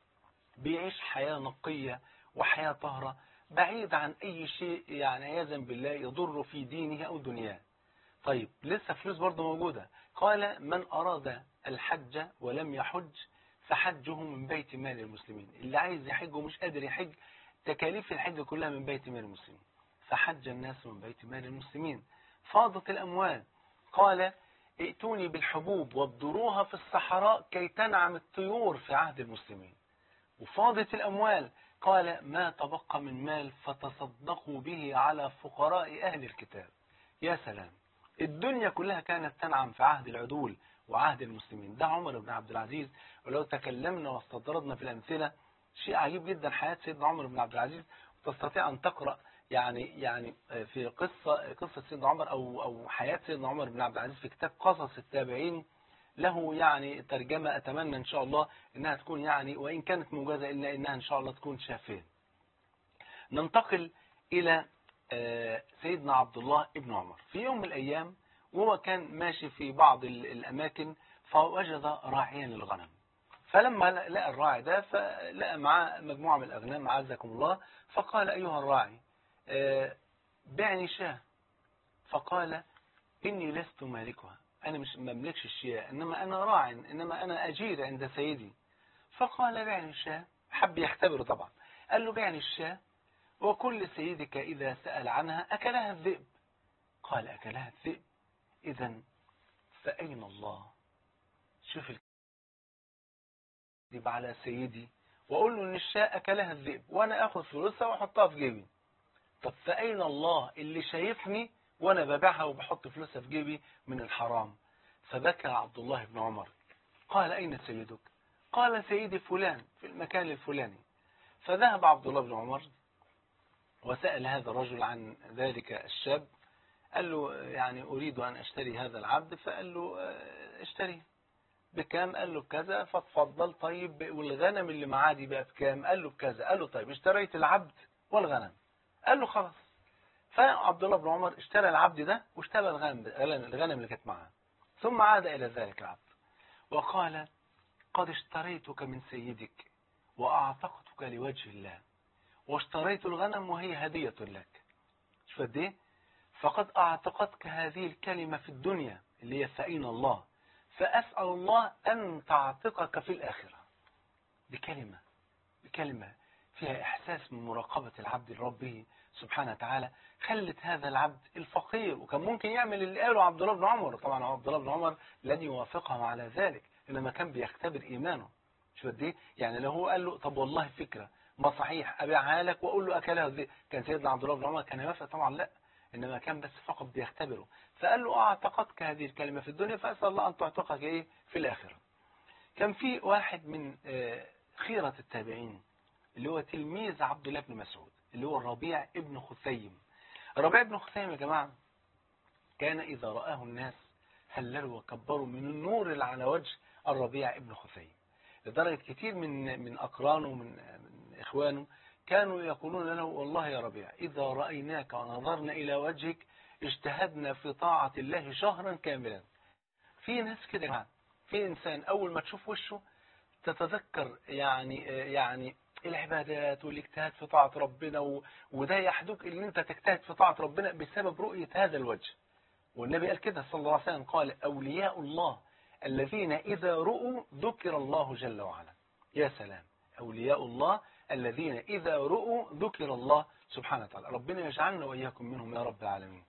بيعيش حياة نقية وحياة طهرة بعيد عن أي شيء يعني عياذا بالله يضر في دينه أو دنياه طيب لسه فلوس برضه موجودة قال من أراد الحج ولم يحج فحجه من بيت مال المسلمين اللي عايز يحج ومش قادر يحج تكاليف الحج كلها من بيت مال المسلمين فحج الناس من بيت مال المسلمين فاضت الأموال قال ائتوني بالحبوب وابدروها في الصحراء كي تنعم الطيور في عهد المسلمين وفاضت الأموال قال ما تبقى من مال فتصدقوا به على فقراء أهل الكتاب يا سلام الدنيا كلها كانت تنعم في عهد العدول وعهد المسلمين ده عمر بن عبد العزيز ولو تكلمنا واستطردنا في الأمثلة شيء عجيب جدا حياة سيدنا عمر بن عبد العزيز تستطيع أن تقرأ يعني يعني في قصة قصة سيدنا عمر أو أو حياة سيدنا عمر بن عبد العزيز في كتاب قصص التابعين له يعني ترجمة أتمنى إن شاء الله إنها تكون يعني وإن كانت موجزة إلا إنها إن شاء الله تكون شافية ننتقل إلى سيدنا عبد الله ابن عمر في يوم من الأيام وهو كان ماشي في بعض الأماكن فوجد راعيا للغنم فلما لقى الراعي ده فلقى معاه مجموعة من الأغنام عزكم الله فقال أيها الراعي بعني شاه فقال إني لست مالكها أنا مش مملكش الشياء إنما أنا راع إنما أنا أجير عند سيدي فقال بعني الشاه حب يختبره طبعا قال له بعني الشاه وكل سيدك إذا سأل عنها أكلها الذئب قال أكلها الذئب إذا فأين الله شوف الكذب على سيدي وأقول له إن الشاء أكلها الذئب وأنا أخذ فلوسها وأحطها في جيبي طب فأين الله اللي شايفني وأنا ببيعها وبحط فلوسها في جيبي من الحرام فبكى عبد الله بن عمر قال أين سيدك قال سيدي فلان في المكان الفلاني فذهب عبد الله بن عمر وسأل هذا الرجل عن ذلك الشاب قال له يعني أريد أن أشتري هذا العبد فقال له اشتري بكام قال له بكذا فاتفضل طيب والغنم اللي معاه دي بقى بكام قال له بكذا قال له طيب اشتريت العبد والغنم قال له خلاص فعبد الله بن عمر اشترى العبد ده واشترى الغنم الغنم اللي كانت معاه ثم عاد إلى ذلك العبد وقال قد اشتريتك من سيدك وأعتقتك لوجه الله واشتريت الغنم وهي هدية لك شوف قد ايه فقد أعتقدك هذه الكلمة في الدنيا اللي هي فأين الله فأسأل الله أن تعتقك في الآخرة بكلمة بكلمة فيها إحساس من مراقبة العبد لربه سبحانه وتعالى خلت هذا العبد الفقير وكان ممكن يعمل اللي قاله عبد الله بن عمر طبعا عبد الله بن عمر لن يوافقهم على ذلك إنما كان بيختبر إيمانه شو قد ايه يعني لو هو قال له طب والله فكرة ما صحيح أبيعها لك وأقول له أكلها ازاي كان سيدنا عبد الله بن عمر كان يوافق طبعا لا إنما كان بس فقط بيختبره فقال له أعتقدك هذه الكلمة في الدنيا فأسأل الله أن تعتقك إيه في الآخرة كان في واحد من خيرة التابعين اللي هو تلميذ عبد الله بن مسعود اللي هو الربيع ابن خثيم الربيع ابن خثيم يا جماعة كان إذا رآه الناس هللوا وكبروا من النور اللي على وجه الربيع ابن خثيم لدرجة كتير من من أقرانه ومن من إخوانه كانوا يقولون له والله يا ربيع إذا رأيناك ونظرنا إلى وجهك اجتهدنا في طاعة الله شهرا كاملا في ناس كده يعني في إنسان أول ما تشوف وشه تتذكر يعني يعني العبادات والاجتهاد في طاعة ربنا و... وده يحدوك ان انت تجتهد في طاعة ربنا بسبب رؤية هذا الوجه والنبي قال كده صلى الله عليه وسلم قال أولياء الله الذين إذا رؤوا ذكر الله جل وعلا يا سلام أولياء الله الذين إذا رؤوا ذكر الله سبحانه وتعالى ربنا يجعلنا وإياكم منهم يا رب العالمين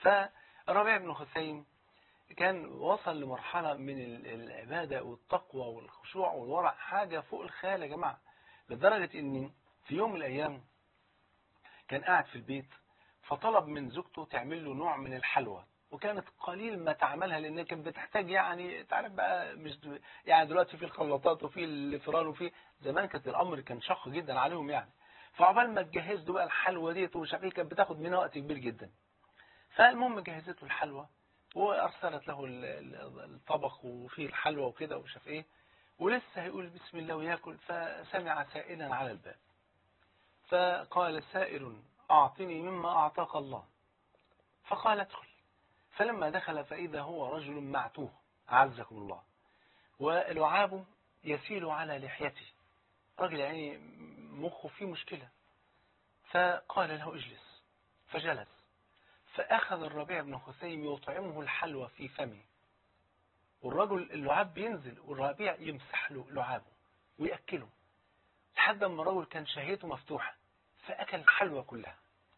فربيع بن خثيم كان وصل لمرحلة من العبادة والتقوى والخشوع والورع حاجة فوق الخيال يا جماعة لدرجة ان في يوم من الأيام كان قاعد في البيت فطلب من زوجته تعمل له نوع من الحلوى وكانت قليل ما تعملها لان كانت بتحتاج يعني تعرف بقى مش يعني دلوقتي في الخلاطات وفي الفران وفي زمان كانت الامر كان شق جدا عليهم يعني فعقبال ما تجهز له بقى الحلوى ديت ومش عارف ايه كانت بتاخد منها وقت كبير جدا فالمهم جهزت له الحلوى وارسلت له الطبخ وفيه الحلوى وكده ومش عارف ايه ولسه هيقول بسم الله وياكل فسمع سائلا على الباب فقال سائل أعطني مما أعطاك الله فقال ادخل فلما دخل فإذا هو رجل معتوه أعزكم الله ولعابه يسيل على لحيته رجل يعني مخه فيه مشكلة فقال له اجلس فجلس فأخذ الربيع بن خثيم يطعمه الحلوى في فمه والرجل اللعاب بينزل والربيع يمسح له لعابه ويأكله لحد ما الرجل كان شهيته مفتوحة فأكل الحلوى كلها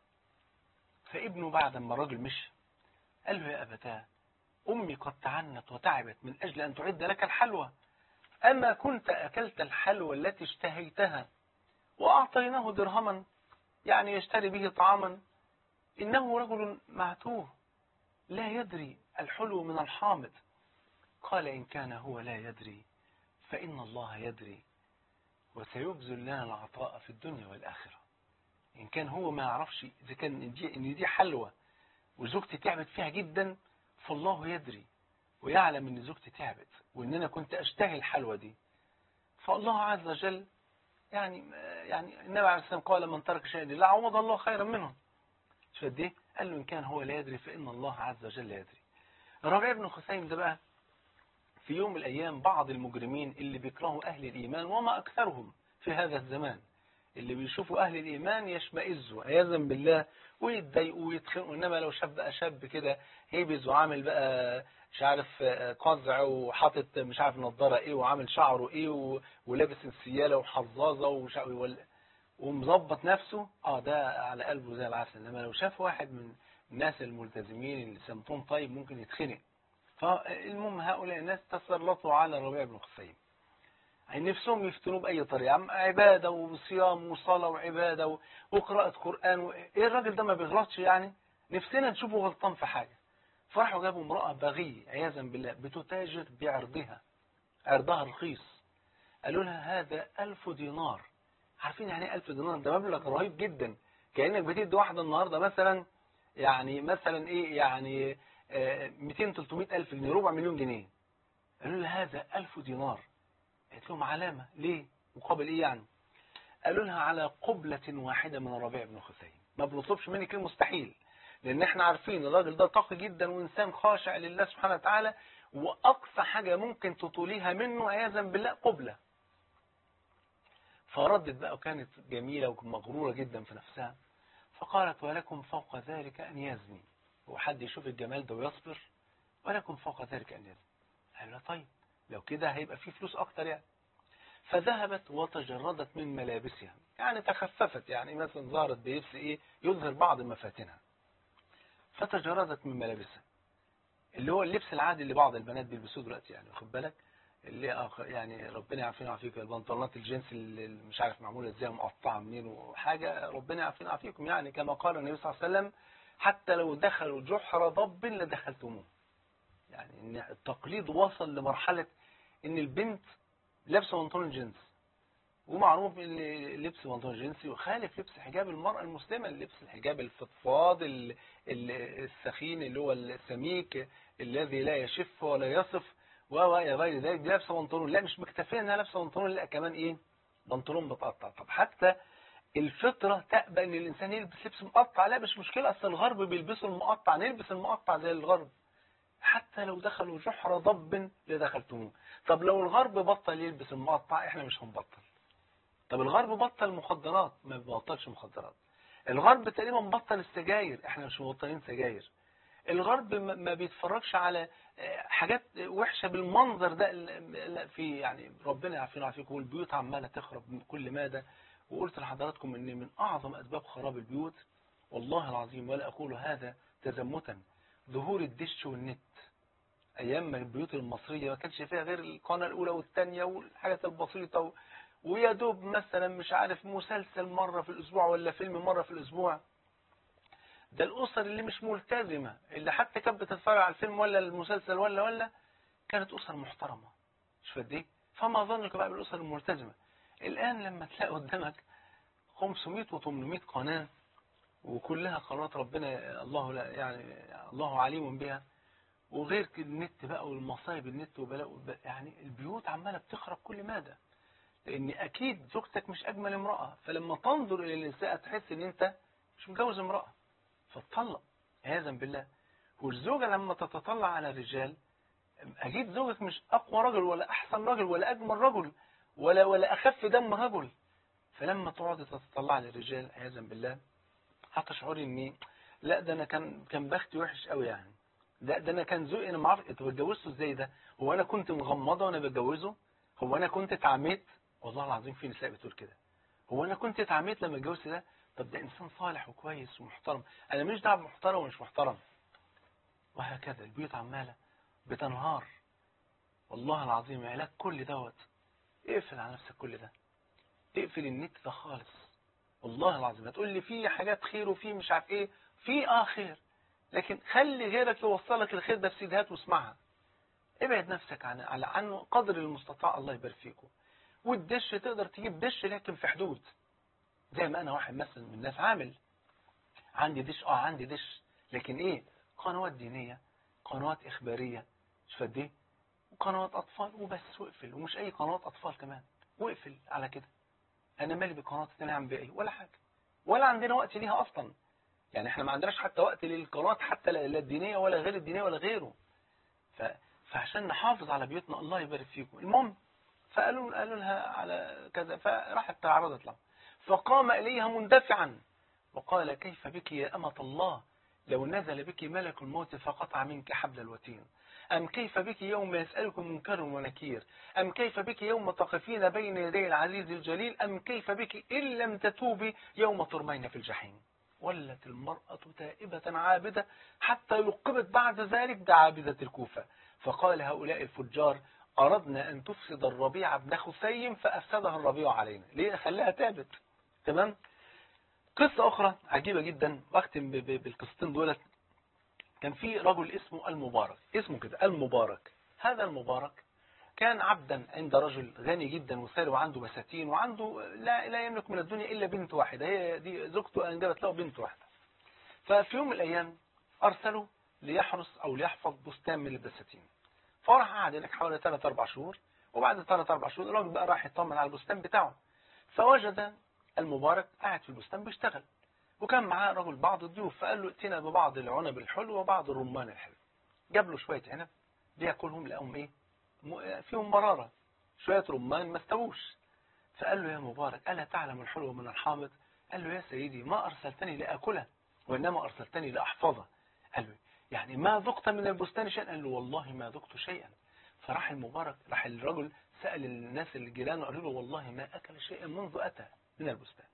فابنه بعد ما الرجل مشي قال له يا أبتاه أمي قد تعنت وتعبت من أجل أن تعد لك الحلوى أما كنت أكلت الحلوى التي اشتهيتها وأعطيناه درهما يعني يشتري به طعاما إنه رجل معتوه لا يدري الحلو من الحامض قال إن كان هو لا يدري فإن الله يدري وسيبذل لنا العطاء في الدنيا والآخرة إن كان هو ما يعرفش إذا كان دي, إن دي حلوة وزوجتي تعبت فيها جدا فالله يدري ويعلم إن زوجتي تعبت وإن أنا كنت أشتهي الحلوة دي فالله عز وجل يعني يعني النبي عليه السلام قال من ترك شيئا لا عوض الله خيرا منه شو قد ايه؟ قال له إن كان هو لا يدري فإن الله عز وجل يدري الربيع بن خثيم ده بقى في يوم من الأيام بعض المجرمين اللي بيكرهوا أهل الإيمان وما أكثرهم في هذا الزمان اللي بيشوفوا أهل الإيمان يشمئزوا عياذا بالله ويتضايقوا ويتخنقوا إنما لو شاب بقى شاب كده هيبز وعامل بقى مش عارف قزع وحاطط مش عارف نظارة إيه وعامل شعره إيه ولابس السيالة وحظاظة ومش عارف ومظبط نفسه اه ده على قلبه زي العسل انما لو شاف واحد من الناس الملتزمين اللي سمتهم طيب ممكن يتخنق فالمهم هؤلاء الناس تسلطوا على الربيع بن خثيم يعني نفسهم يفتنوه بأي طريقة عبادة وصيام وصلاة وعبادة وقراءة قرآن و... ايه الراجل ده ما بيغلطش يعني نفسنا نشوفه غلطان في حاجة فراحوا جابوا امرأة بغية عياذا بالله بتتاجر بعرضها عرضها رخيص قالوا لها هذا ألف دينار عارفين يعني ايه ألف دينار ده مبلغ رهيب جدا كأنك بتدي واحدة النهاردة مثلا يعني مثلا ايه يعني 200 300 ألف جنيه ربع مليون جنيه قالوا لها هذا ألف دينار قالت لهم علامة ليه مقابل إيه يعني قالوا لها على قبلة واحدة من الربيع بن خثيم ما بنطلبش منك المستحيل لأن احنا عارفين الراجل ده تقي جدا وإنسان خاشع لله سبحانه وتعالى وأقصى حاجة ممكن تطوليها منه عياذا بالله قبلة فردت بقى وكانت جميلة ومغرورة جدا في نفسها فقالت ولكم فوق ذلك أن يزني هو حد يشوف الجمال ده ويصبر ولكم فوق ذلك أن يزني قال له طيب لو كده هيبقى فيه فلوس أكتر يعني فذهبت وتجردت من ملابسها يعني تخففت يعني مثلا ظهرت بلبس إيه يظهر بعض مفاتنها فتجردت من ملابسها اللي هو اللبس العادي اللي بعض البنات بيلبسوه دلوقتي يعني واخد بالك اللي يعني ربنا يعافينا ويعافيكم البنطلونات الجينز اللي مش عارف معموله ازاي مقطعه منين وحاجه ربنا يعافينا ويعافيكم يعني كما قال النبي صلى الله عليه وسلم حتى لو دخلوا جحر ضب لدخلتموه يعني ان التقليد وصل لمرحله ان البنت لابسه بنطلون جينز ومعروف ان لبس بنطلون جينسي يخالف لبس حجاب المرأة المسلمة لبس الحجاب الفضفاض السخين اللي هو السميك الذي لا يشف ولا يصف وغير غير ذلك دي لابسه بنطلون لا مش مكتفيه انها لابسه بنطلون لا كمان ايه بنطلون متقطع طب حتى الفطرة تقبل ان الانسان يلبس لبس مقطع لا مش مشكلة اصل الغرب بيلبسوا المقطع نلبس المقطع زي الغرب حتى لو دخلوا جحر ضب لدخلتموه طب لو الغرب بطل يلبس المقطع احنا مش هنبطل طب الغرب بطل مخدرات ما بيبطلش مخدرات الغرب تقريبا بطل السجاير احنا مش مبطلين سجاير الغرب ما بيتفرجش على حاجات وحشة بالمنظر ده في يعني ربنا يعافينا ويعافيكم والبيوت عمالة تخرب من كل مادة وقلت لحضراتكم ان من اعظم اسباب خراب البيوت والله العظيم ولا اقول هذا تزمتا ظهور الدش والنت ايام ما البيوت المصرية ما كانش فيها غير القناة الاولى والثانية والحاجات البسيطة و... ويا دوب مثلا مش عارف مسلسل مرة في الاسبوع ولا فيلم مرة في الاسبوع ده الأسر اللي مش ملتزمة اللي حتى كانت بتتفرج على الفيلم ولا المسلسل ولا ولا كانت أسر محترمة مش فاهم ايه فما ظنك بقى بالأسر الملتزمة الآن لما تلاقي قدامك 500 و800 قناة وكلها قنوات ربنا الله لا يعني الله عليم بها وغير النت بقى والمصايب النت وبلاء يعني البيوت عمالة بتخرب كل مادة لأن أكيد زوجتك مش أجمل امرأة فلما تنظر إلى النساء تحس إن أنت مش متجوز امرأة فتطلق عياذا بالله والزوجة لما تتطلع على الرجال أكيد زوجك مش أقوى رجل ولا أحسن رجل ولا أجمل رجل ولا ولا أخف دم رجل فلما تقعد تتطلع على الرجال عياذا بالله هتشعري إن لا ده أنا كان كان بختي وحش قوي يعني ده ده أنا كان ذوقي أنا ما اعرف أنت اتجوزته إزاي ده هو أنا كنت مغمضة وأنا بتجوزه هو أنا كنت اتعميت والله العظيم في نساء بتقول كده هو أنا كنت اتعميت لما اتجوزت ده طب ده إنسان صالح وكويس ومحترم أنا مش دعوه محترم ومش محترم وهكذا البيوت عمالة بتنهار والله العظيم علاج كل دوت اقفل على نفسك كل ده اقفل النت ده خالص والله العظيم هتقول لي في حاجات خير وفي مش عارف ايه في اه خير لكن خلي غيرك يوصلك الخير ده بسيدهات واسمعها ابعد نفسك عن على عنه قدر المستطاع الله يبارك فيكم والدش تقدر تجيب دش لكن في حدود زي ما انا واحد مثلا من الناس عامل عندي دش اه عندي دش لكن ايه قنوات دينية قنوات اخبارية مش فد ايه وقنوات اطفال وبس واقفل ومش اي قنوات اطفال كمان واقفل على كده انا مالي بقنوات التانية عم بايه ولا حاجة ولا عندنا وقت ليها اصلا يعني احنا ما عندناش حتى وقت للقنوات حتى لا الدينية ولا غير الدينية ولا غيره ف... فعشان نحافظ على بيوتنا الله يبارك فيكم المهم فقالوا قالوا لها على كذا فراحت تعرضت له فقام إليها مندفعا وقال كيف بك يا أمة الله لو نزل بك ملك الموت فقطع منك حبل الوتين أم كيف بك يوم يسألك منكر ونكير أم كيف بك يوم تقفين بين يدي العزيز الجليل أم كيف بك إن لم تتوبي يوم ترمين في الجحيم ولت المرأة تائبة عابدة حتى لقبت بعد ذلك بعابدة الكوفة فقال هؤلاء الفجار أردنا أن تفسد الربيع بن خثيم فأفسدها الربيع علينا ليه خليها تابت تمام قصة أخرى عجيبة جدا واختم بالقصتين دولت كان في رجل اسمه المبارك اسمه كده المبارك هذا المبارك كان عبدا عند رجل غني جدا وثري وعنده بساتين وعنده لا, لا يملك من الدنيا إلا بنت واحدة هي دي زوجته أنجبت له بنت واحدة ففي يوم من الأيام أرسله ليحرس أو ليحفظ بستان من البساتين فراح قعد هناك حوالي 3 4 شهور وبعد 3 4 شهور الراجل بقى راح يطمن على البستان بتاعه فوجد المبارك قاعد في البستان بيشتغل وكان معاه رجل بعض الضيوف فقال له ائتنا ببعض العنب الحلو وبعض الرمان الحلو جاب له شويه عنب بياكلهم لقاهم ايه م- فيهم مراره شويه رمان ما استووش فقال له يا مبارك الا تعلم الحلو من الحامض قال له يا سيدي ما ارسلتني لاكله وانما ارسلتني لاحفظه قال له يعني ما ذقت من البستان شيئا قال له والله ما ذقت شيئا فراح المبارك راح الرجل سأل الناس اللي جيرانه قالوا له والله ما أكل شيئا منذ أتى من البستان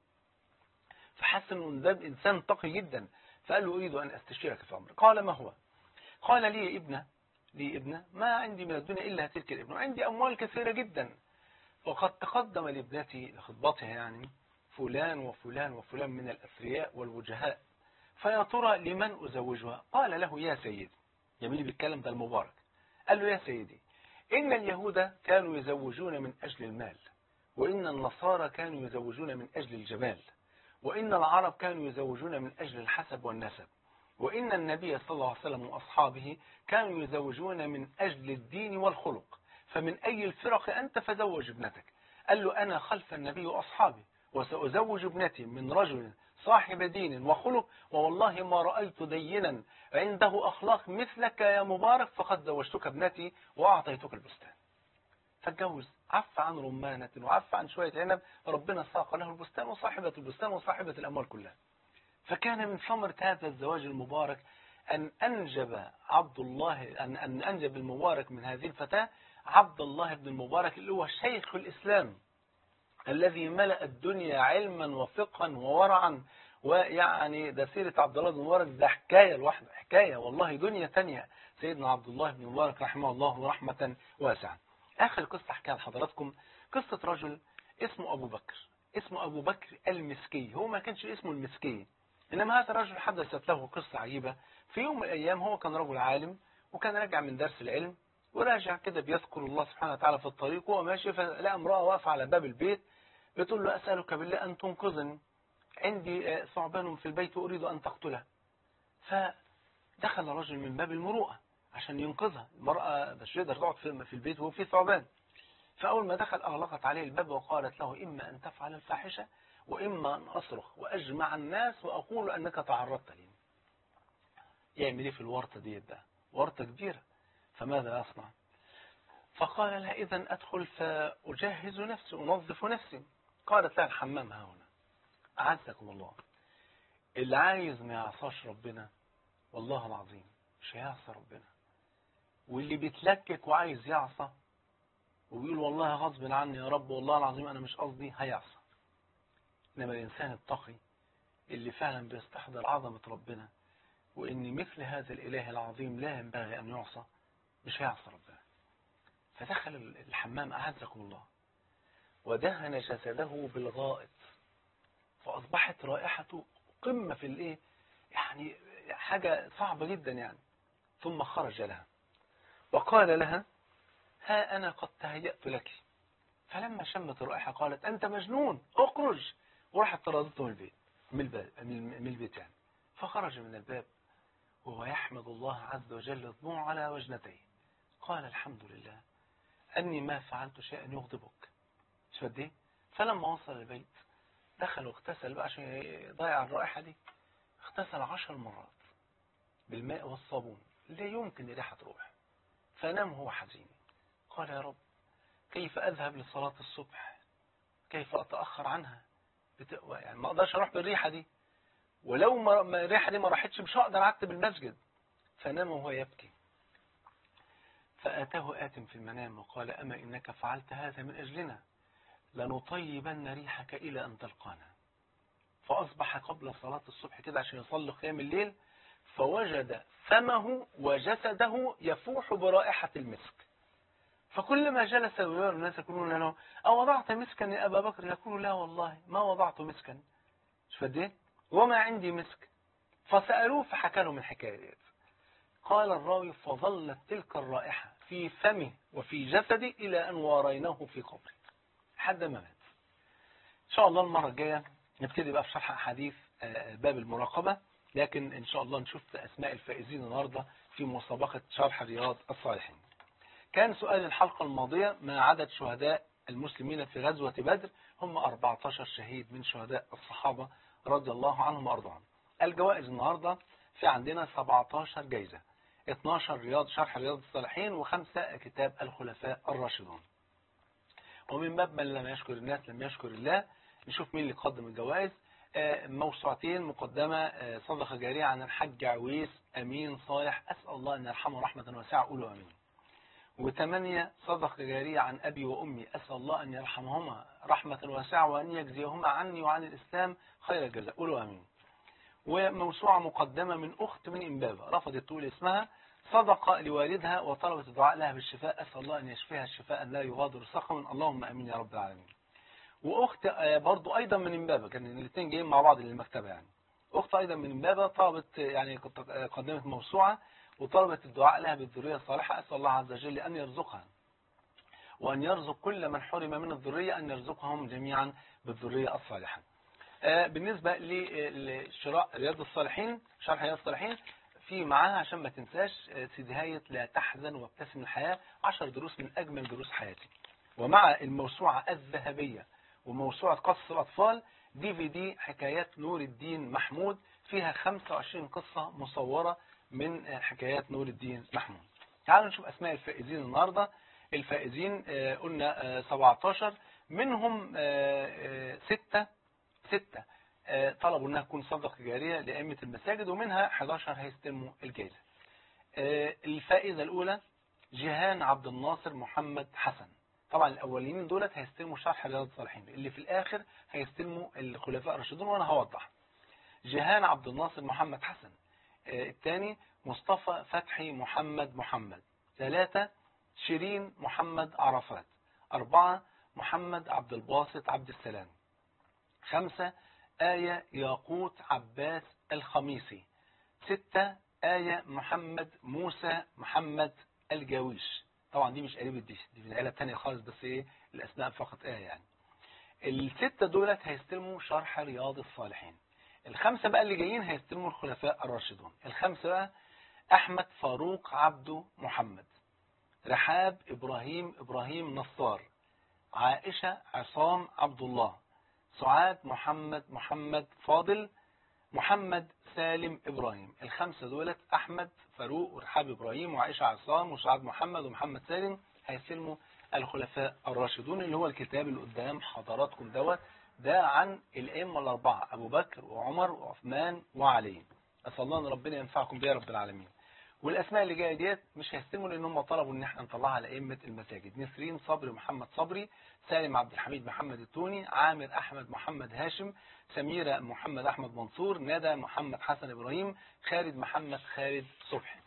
فحس انه ده انسان تقي جدا فقال له اريد ان استشيرك في امر قال ما هو قال لي ابنه لي ابنه ما عندي من الدنيا الا تلك الابنه عندي اموال كثيره جدا وقد تقدم لابنتي لخطبتها يعني فلان وفلان وفلان من الاثرياء والوجهاء فيا ترى لمن ازوجها قال له يا سيدي جميل بيتكلم ده المبارك قال له يا سيدي ان اليهود كانوا يزوجون من اجل المال وان النصارى كانوا يزوجون من اجل الجمال وإن العرب كانوا يزوجون من أجل الحسب والنسب وإن النبي صلى الله عليه وسلم وأصحابه كانوا يزوجون من أجل الدين والخلق فمن أي الفرق أنت فزوج ابنتك قال له أنا خلف النبي وأصحابي وسأزوج ابنتي من رجل صاحب دين وخلق ووالله ما رأيت دينا عنده أخلاق مثلك يا مبارك فقد زوجتك ابنتي وأعطيتك البستان فاتجوز عف عن رمانة وعف عن شوية عنب ربنا ساق له البستان وصاحبة البستان وصاحبة الأموال كلها فكان من ثمرة هذا الزواج المبارك أن أنجب عبد الله أن, أن أنجب المبارك من هذه الفتاة عبد الله بن المبارك اللي هو شيخ الإسلام الذي ملأ الدنيا علما وفقها وورعا ويعني ده سيرة عبد الله بن المبارك ده حكاية لوحده حكاية والله دنيا تانية سيدنا عبد الله بن المبارك رحمه الله رحمة واسعة آخر قصة أحكيها لحضراتكم قصة رجل اسمه أبو بكر اسمه أبو بكر المسكي هو ما كانش اسمه المسكي إنما هذا الرجل حدثت له قصة عجيبة في يوم من الأيام هو كان رجل عالم وكان راجع من درس العلم وراجع كده بيذكر الله سبحانه وتعالى في الطريق وهو ماشي فلقى امرأة واقفة على باب البيت بتقول له أسألك بالله أن تنقذني عندي ثعبان في البيت وأريد أن تقتله فدخل رجل من باب المروءة عشان ينقذها المرأة مش يقدر تقعد في البيت وهو في ثعبان فأول ما دخل أغلقت عليه الباب وقالت له إما أن تفعل الفاحشة وإما أن أصرخ وأجمع الناس وأقول أنك تعرضت لي يعمل إيه في الورطة دي بقى ورطة كبيرة فماذا يصنع فقال لها إذا أدخل فأجهز نفسي أنظف نفسي قالت لها الحمام ها هنا أعزكم الله اللي عايز ما يعصاش ربنا والله العظيم مش هيعصى ربنا واللي بيتلكك وعايز يعصى ويقول والله غصب عني يا رب والله العظيم أنا مش قصدي هيعصى إنما الإنسان التقي اللي فعلا بيستحضر عظمة ربنا وإن مثل هذا الإله العظيم لا ينبغي أن يعصى مش هيعصى ربنا فدخل الحمام أعزكم الله ودهن جسده بالغائط فأصبحت رائحته قمة في الإيه يعني حاجة صعبة جدا يعني ثم خرج لها وقال لها ها أنا قد تهيأت لك فلما شمت الرائحة قالت أنت مجنون اخرج وراحت طردته من البيت من الباب من البيت يعني فخرج من الباب وهو يحمد الله عز وجل دموع على وجنتيه قال الحمد لله أني ما فعلت شيئا يغضبك شو قد ايه فلما وصل البيت دخل واغتسل بقى عشان يضيع الرائحة دي اغتسل عشر مرات بالماء والصابون لا يمكن الريحة تروح فنام هو حزين قال يا رب كيف أذهب لصلاة الصبح كيف أتأخر عنها بت... يعني ما أقدرش أروح بالريحة دي ولو ما الريحة دي ما راحتش مش هقدر أعتب المسجد فنام وهو يبكي فأتاه آت في المنام وقال أما إنك فعلت هذا من أجلنا لنطيبن ريحك إلى أن تلقانا فأصبح قبل صلاة الصبح كده عشان يصلي قيام الليل فوجد فمه وجسده يفوح برائحة المسك فكل ما جلس ويرى الناس يقولون له أوضعت مسكا يا أبا بكر يقول لا والله ما وضعت مسكا شو فديه وما عندي مسك فسألوه فحكى لهم الحكاية قال الراوي فظلت تلك الرائحة في فمه وفي جسده إلى أن واريناه في قبره حد ما مات إن شاء الله المرة الجاية نبتدي بقى في شرح أحاديث باب المراقبة لكن إن شاء الله نشوف أسماء الفائزين النهاردة في مسابقة شرح رياض الصالحين كان سؤال الحلقة الماضية ما عدد شهداء المسلمين في غزوة بدر هم 14 شهيد من شهداء الصحابة رضي الله عنهم وأرضاهم الجوائز النهاردة في عندنا 17 جايزة 12 رياض شرح رياض الصالحين وخمسة كتاب الخلفاء الراشدون ومن باب من لم يشكر الناس لم يشكر الله نشوف مين اللي قدم الجوائز موسوعتين مقدمة صدقة جارية عن الحج عويس أمين صالح أسأل الله أن يرحمه رحمة واسعة قولوا أمين وثمانية صدقة جارية عن أبي وأمي أسأل الله أن يرحمهما رحمة واسعة وأن يجزيهما عني وعن الإسلام خير الجزاء قولوا أمين وموسوعة مقدمة من أخت من إمبابة رفضت تقول اسمها صدقة لوالدها وطلبت الدعاء لها بالشفاء أسأل الله أن يشفيها الشفاء لا يغادر سقما اللهم أمين يا رب العالمين وأخت برضو أيضا من إمبابة كان الاثنين جايين مع بعض للمكتبة يعني أخت أيضا من إمبابة طلبت يعني قدمت موسوعة وطلبت الدعاء لها بالذرية الصالحة أسأل الله عز وجل أن يرزقها وأن يرزق كل من حرم من الذرية أن يرزقهم جميعا بالذرية الصالحة بالنسبة لشراء رياض الصالحين شرح رياض الصالحين في معاها عشان ما تنساش سيدهاية لا تحزن وابتسم الحياة 10 دروس من أجمل دروس حياتي ومع الموسوعة الذهبية وموسوعة قصص الأطفال دي في دي حكايات نور الدين محمود فيها 25 قصة مصورة من حكايات نور الدين محمود تعالوا نشوف أسماء الفائزين النهاردة الفائزين قلنا 17 منهم 6 6 طلبوا انها تكون صدقة جارية لأئمة المساجد ومنها 11 هيستلموا الجائزة الفائزة الأولى جيهان عبد الناصر محمد حسن طبعا الأولين دولت هيستلموا شرح رياض الصالحين اللي في الآخر هيستلموا الخلفاء الراشدون وأنا هوضح جيهان عبد الناصر محمد حسن الثاني مصطفى فتحي محمد محمد ثلاثة شيرين محمد عرفات أربعة محمد عبد الباسط عبد السلام خمسة آية ياقوت عباس الخميسي ستة آية محمد موسى محمد الجاويش طبعا دي مش قريبة دي دي من العيلة التانية خالص بس ايه الأسماء فقط آية يعني الستة دولت هيستلموا شرح رياض الصالحين الخمسة بقى اللي جايين هيستلموا الخلفاء الراشدون الخمسة بقى أحمد فاروق عبده محمد رحاب إبراهيم إبراهيم نصار عائشة عصام عبد الله سعاد محمد محمد فاضل محمد سالم إبراهيم الخمسة دولت أحمد فاروق ورحاب إبراهيم وعائشة عصام وسعاد محمد ومحمد سالم هيسلموا الخلفاء الراشدون اللي هو الكتاب اللي قدام حضراتكم دوت ده عن الأئمة الأربعة أبو بكر وعمر وعثمان وعلي أسأل الله أن ربنا ينفعكم بها رب العالمين والأسماء اللي جاية ديت مش هيستلموا لأن هم طلبوا إن احنا نطلعها على أئمة المساجد نسرين صبري محمد صبري سالم عبد الحميد محمد التوني عامر أحمد محمد هاشم سميرة محمد أحمد منصور ندى محمد حسن إبراهيم خالد محمد خالد صبحي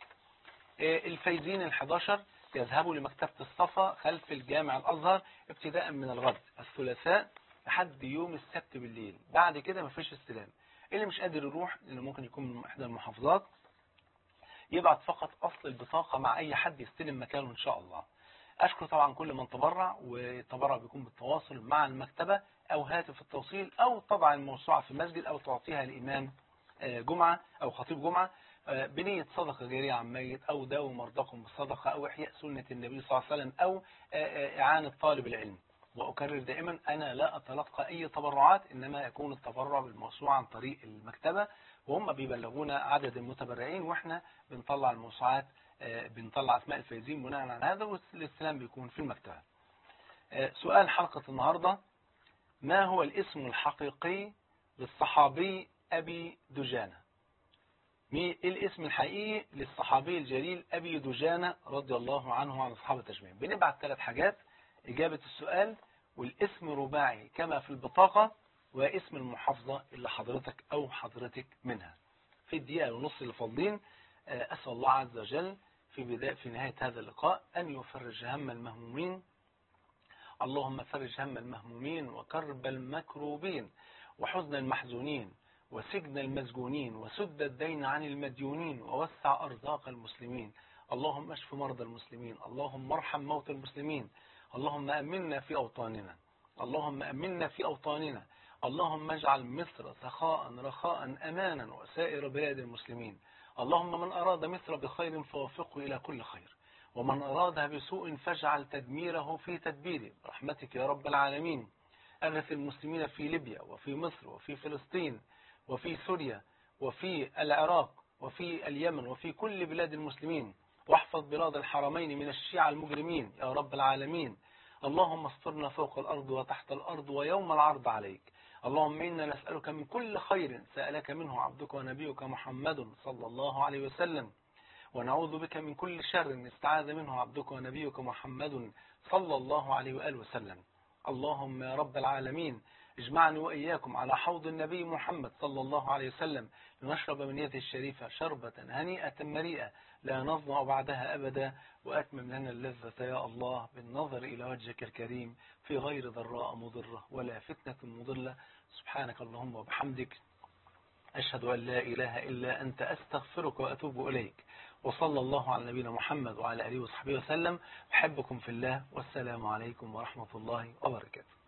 الفايزين ال11 يذهبوا لمكتبة الصفا خلف الجامع الأزهر ابتداء من الغد الثلاثاء لحد يوم السبت بالليل بعد كده مفيش استلام اللي مش قادر يروح لأنه ممكن يكون من إحدى المحافظات يبعت فقط أصل البطاقة مع أي حد يستلم مكانه إن شاء الله أشكر طبعا كل من تبرع وتبرع بيكون بالتواصل مع المكتبة أو هاتف التوصيل أو طبعا الموسوعة في مسجد أو تعطيها لإمام جمعة أو خطيب جمعة بنية صدقة جارية عن ميت أو داووا مرضاكم بالصدقة أو إحياء سنة النبي صلى الله عليه وسلم أو إعانة طالب العلم وأكرر دائما أنا لا أتلقى أي تبرعات إنما يكون التبرع بالموسوعة عن طريق المكتبة وهم بيبلغونا عدد المتبرعين وإحنا بنطلع الموسوعات بنطلع أسماء الفائزين بناء على هذا والاستلام بيكون في المكتبة سؤال حلقة النهاردة ما هو الاسم الحقيقي للصحابي أبي دجانة ايه الاسم الحقيقي للصحابي الجليل أبي دجانة رضي الله عنه وعن أصحابه أجمعين بنبعت ثلاث حاجات إجابة السؤال والاسم رباعي كما في البطاقة واسم المحافظة اللي حضرتك أو حضرتك منها في الدقيقة ونص اللي فاضلين أسأل الله عز وجل في بداية في نهاية هذا اللقاء أن يفرج هم المهمومين اللهم فرج هم المهمومين وكرب المكروبين وحزن المحزونين وسجن المسجونين وسد الدين عن المديونين ووسع أرزاق المسلمين اللهم اشف مرضى المسلمين اللهم ارحم موتى المسلمين اللهم أمنا في أوطاننا اللهم أمنا في أوطاننا اللهم اجعل مصر سخاء رخاء أمانا وسائر بلاد المسلمين اللهم من أراد مصر بخير فوفقه إلى كل خير ومن أرادها بسوء فاجعل تدميره في تدبيره برحمتك يا رب العالمين أغث المسلمين في ليبيا وفي مصر وفي فلسطين وفي سوريا وفي العراق وفي اليمن وفي كل بلاد المسلمين واحفظ بلاد الحرمين من الشيعة المجرمين يا رب العالمين اللهم استرنا فوق الأرض وتحت الأرض ويوم العرض عليك اللهم إنا نسألك من كل خير سألك منه عبدك ونبيك محمد صلى الله عليه وسلم ونعوذ بك من كل شر استعاذ منه عبدك ونبيك محمد صلى الله عليه وآله وسلم اللهم يا رب العالمين اجمعني وإياكم على حوض النبي محمد صلى الله عليه وسلم لنشرب من يده الشريفة شربة هنيئة مريئة لا نظمع بعدها أبدا وأتمم لنا اللذة يا الله بالنظر إلى وجهك الكريم في غير ضراء مضرة ولا فتنة مضلة سبحانك اللهم وبحمدك أشهد أن لا إله إلا أنت أستغفرك وأتوب إليك وصلى الله على نبينا محمد وعلى آله وصحبه وسلم أحبكم في الله والسلام عليكم ورحمة الله وبركاته